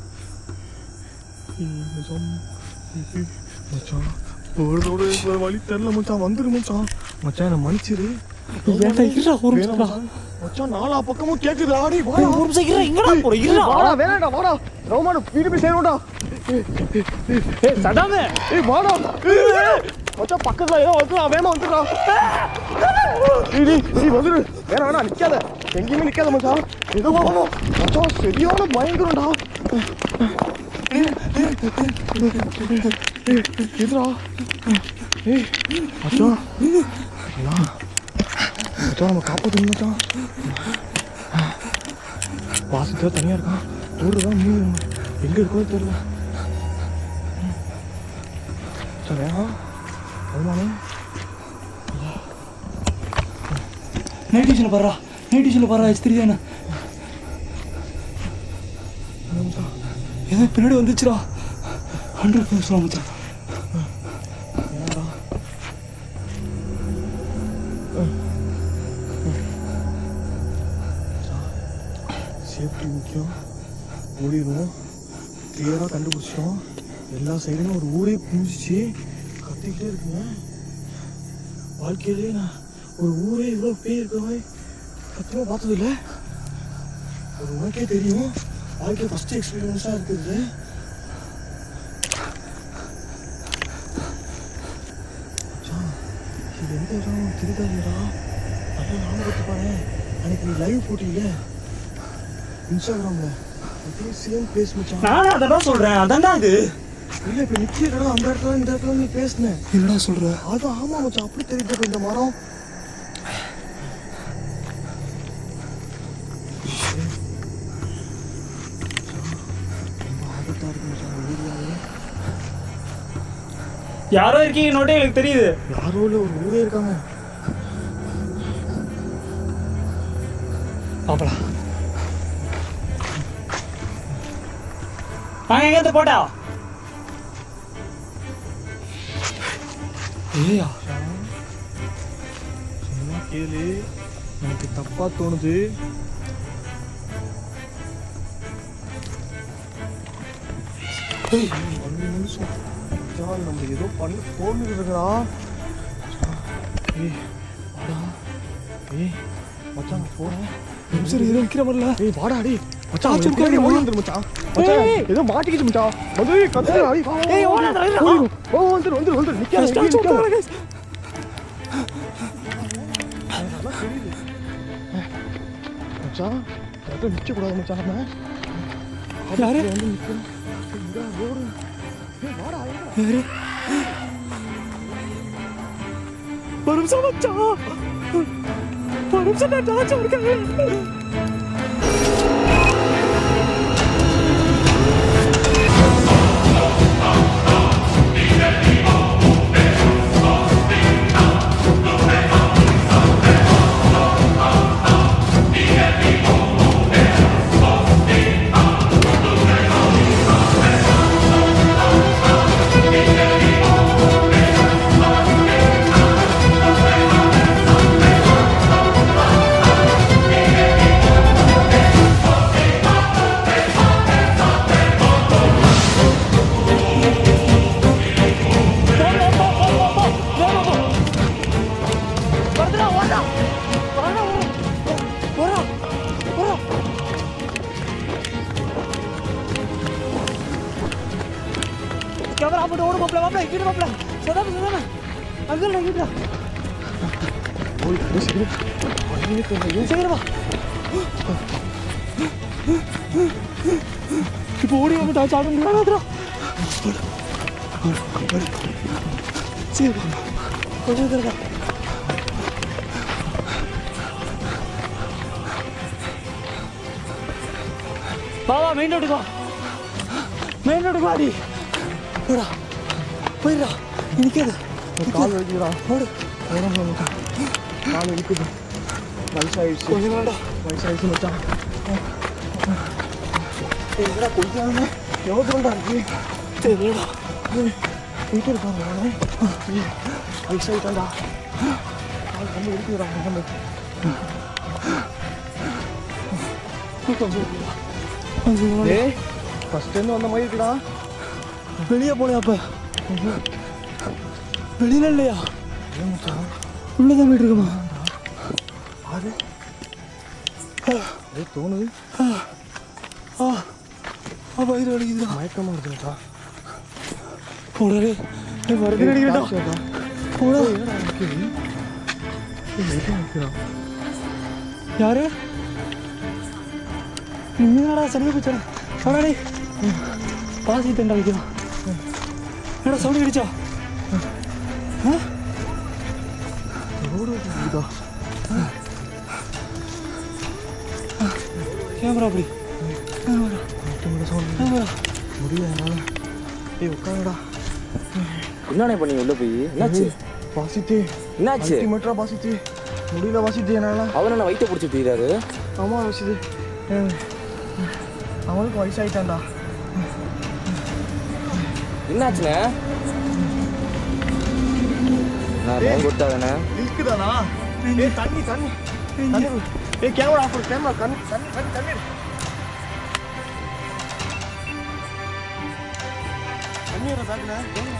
Speaker 1: ஏய், மச்சான் ஏய், மச்சான் போறதோட வேற வழி தெரியல மச்சான் வந்துரு மச்சான் மச்சான் என்ன மன்னிச்சிரு
Speaker 2: ஏன்டா இருடா ஒரு
Speaker 1: வேணாம்
Speaker 2: நிமிஷம்டா.
Speaker 1: மச்சான். மச்சான் நாலா பக்கமும் கேக்குதுடா டேய் வாடா
Speaker 2: ஒரு நிமிஷம் இருடா எங்கடா போற இருடா
Speaker 1: வாடா வேணாடா வாடா ரோமானு வீடு போய் சேரும்டா
Speaker 2: ஏய் சடாமே
Speaker 1: ஏய் வாடா ஏய், ஏய், மச்சான் பக்கத்துல ஏதோ வந்துடா வேணா வந்துடா ஏய் டேய், நீ வந்துரு வேணா வேணா நிக்காத எங்கேயுமே நிக்காத மச்சான் ஏதோ வரணும் மச்சான் சரியான பயங்கரம்டா ஏய், எதுடா ஏய் மச்சான் அண்ணா, மச்சான் நம்ம காப்பாற்றணும் மச்சான் வாசத்துல தனியா இருக்கான் தூரதான் மூணு எங்க இருக்கோ தெரியல சரி வேணாம் வருமானம்
Speaker 2: நைட் டியூஷனில் பாடுறா நைட் டியூஷனில் பாடுறா எச்சு என்ன ஏதோ பின்னாடி வந்துச்சுடா ஹண்ட்ரட் பர்சன்ட் மச்சான்
Speaker 1: சேஃப்டி முக்கியம் ஓடிடுவோம் கிளியராக கண்டுபிடிச்சிட்டோம் எல்லா சைடுமே ஒரு ஊரே புரிஞ்சிச்சு கத்திக்கிட்டே இருக்குங்க வாழ்க்கையிலே நான் ஒரு ஊரே இவ்வளோ பேர் இருக்கவே சத்தியமாக பார்த்ததில்ல ஒரு உனக்கே தெரியும் வாழ்க்கை ஃபஸ்ட் எக்ஸ்பீரியன்ஸாக இருக்குது மச்சான், இது எந்த இடம் திருதாரிடா நல்லா ஞாபகத்து பாரு அன்னைக்கு நீ லைவ் போட்டியில இன்ஸ்டாகிராம்ல அதே சேம் பிளேஸ் மச்சான்
Speaker 2: நானும் அதான் சொல்கிறேன் அதான்டா இது
Speaker 1: இல்ல இப்ப நிக்கிற இடம் அந்த இடத்துல இந்த இடத்துல நீ பேசுன
Speaker 2: என்னடா சொல்கிற
Speaker 1: அது ஆமா மச்சான் அப்படி தெரியுது இப்ப இந்த மரம் ரொம்ப ஆபத்தா இருக்கு மச்சான் இந்த ஏரியாவே
Speaker 2: யாரோ இருக்கீங்க நோட்டே எனக்கு தெரியுது
Speaker 1: யாரோ இல்ல ஒரு ஊரே இருக்காங்க
Speaker 2: பாப்பலாம் வாங்க எங்க போட்டா ஏயா
Speaker 1: சும்மா கேளு எனக்கு தப்பா தோணுது ஏய், ஒரு நிமிஷம் மச்சான், நம்ம ஏதோ பண்ண தோணுதுடா ஏய் வாடா ஏய் மச்சான் நான் போறேன்
Speaker 2: சரி இது நிற்கிற மாதிரில
Speaker 1: ஏய் வாடா டேய் மச்சான்
Speaker 2: ஆச்சு,
Speaker 1: அவன் பின்னாடி
Speaker 2: உட்காரு,
Speaker 1: ஓடி வந்துரு மச்சான் மச்சான்
Speaker 2: ஏய்.
Speaker 1: ஏதோ மாட்டிக்கிச்சு மச்சான் மது கத்துறா ஐ வா
Speaker 2: ஏய், ஓடாத, ஓடாத.
Speaker 1: ஓ வந்துரு வந்துரு வந்துரு நிக்காத
Speaker 2: First ஆச்சு,
Speaker 1: நிக்காத
Speaker 2: உட்காரு, guys.
Speaker 1: மச்சான் கரெக்டாக நிற்க கூடாது மச்சான் நம்ம
Speaker 2: யாரு
Speaker 1: வந்து நிற்கணும் இந்தா ரோடு ஏய் வாடா எங்கடா?
Speaker 2: யாரு ஒரு நிமிஷம் மச்சான் ஒரு நிமிஷம் நான் டார்ச் இருக்கேன் கேமரா போட்டு ஓடு மாப்பிள மாப்பிள இங்கிட்டு மாப்பிள சதாம சதாம அங்கே இங்கிட்டு
Speaker 1: ஓய் சீக்கிரம் ஐயே தெரியல
Speaker 2: சீக்கிரமா இப்போ ஓடி வந்து டாச் ஆட முடியாதுடா சரி கொஞ்சம் இருக்கா பாவா மெயின் ரோட்டுக்கு வா மெயின் ரோட்டுக்கு வாடி போடா போயிடா நிற்காது
Speaker 1: கால் வலிக்குதுடா
Speaker 2: ஓடு
Speaker 1: உடம்புல மச்சான் கால் வலிக்குது வயசாயிடுச்சு
Speaker 2: கொஞ்சம் வேண்டாம்
Speaker 1: வயசாயிடுச்சு மச்சான் எங்கடா கொஞ்சம் எவ்வளோ தூரம்டா இருக்கு
Speaker 2: தெரியலடா
Speaker 1: போயிட்டு இருக்காங்க நானே வயசாயிட்டான்டா கால் ரொம்ப வலிக்குதுடா உடம்பு
Speaker 2: கொஞ்சம் கொஞ்சம் வேண்டாம்.
Speaker 1: ஏய் ஃபர்ஸ்ட் டைம் வந்த மாதிரி இருக்குடா
Speaker 2: வெளியே போலையா அப்ப வெளியில இல்லையா
Speaker 1: ஏன் மச்சான்
Speaker 2: உள்ளதான் போயிட்டு இருக்குமா
Speaker 1: அது ஏய் தோணுது
Speaker 2: ஆ ஆ வயிறு வலிக்குதுடா
Speaker 1: மயக்கமாக இருக்கு மச்சான்
Speaker 2: போடா டேய் மருந்து அடிக்கிறடா போடா
Speaker 1: என்னடா நிற்குது ஏய் எதுவும் நிற்கிறான்
Speaker 2: யாரு நீங்கடா சனியை போச்சா போடா டேய் பாசி தண்டா வைக்கலாம் என்னடா சவுண்ட் கிடைச்சா
Speaker 1: ரோடு இருக்குதா
Speaker 2: கேமரா அப்படி கேமரா
Speaker 1: மட்டும் சவுண்ட்
Speaker 2: கேமரா
Speaker 1: முடியல என்னால் ஏய் உட்காருடா
Speaker 5: என்னண்ணே பண்ணீங்க உள்ள போய் என்னாச்சு
Speaker 1: பாசிட்டு
Speaker 5: என்னாச்சு
Speaker 1: அல்டிமேட்டரா பாசிட்டு முடியல பாசிட்டு என்னால்
Speaker 5: அவர் என்ன வயிற்ற பிடிச்சி தீராரு
Speaker 1: ஆமாம் வச்சுது அவனுக்கு வயசாயிட்டான்டா
Speaker 5: என்னாச்சுண்ணே நான் டைம் கொடுத்தாதானே
Speaker 1: இருக்குதானா ஏய் தண்ணி தண்ணி தண்ணி ஏய் கேமரா ஆஃப் கேமரா தண்ணி தண்ணி தண்ணி தண்ணி தண்ணி பேக்கில்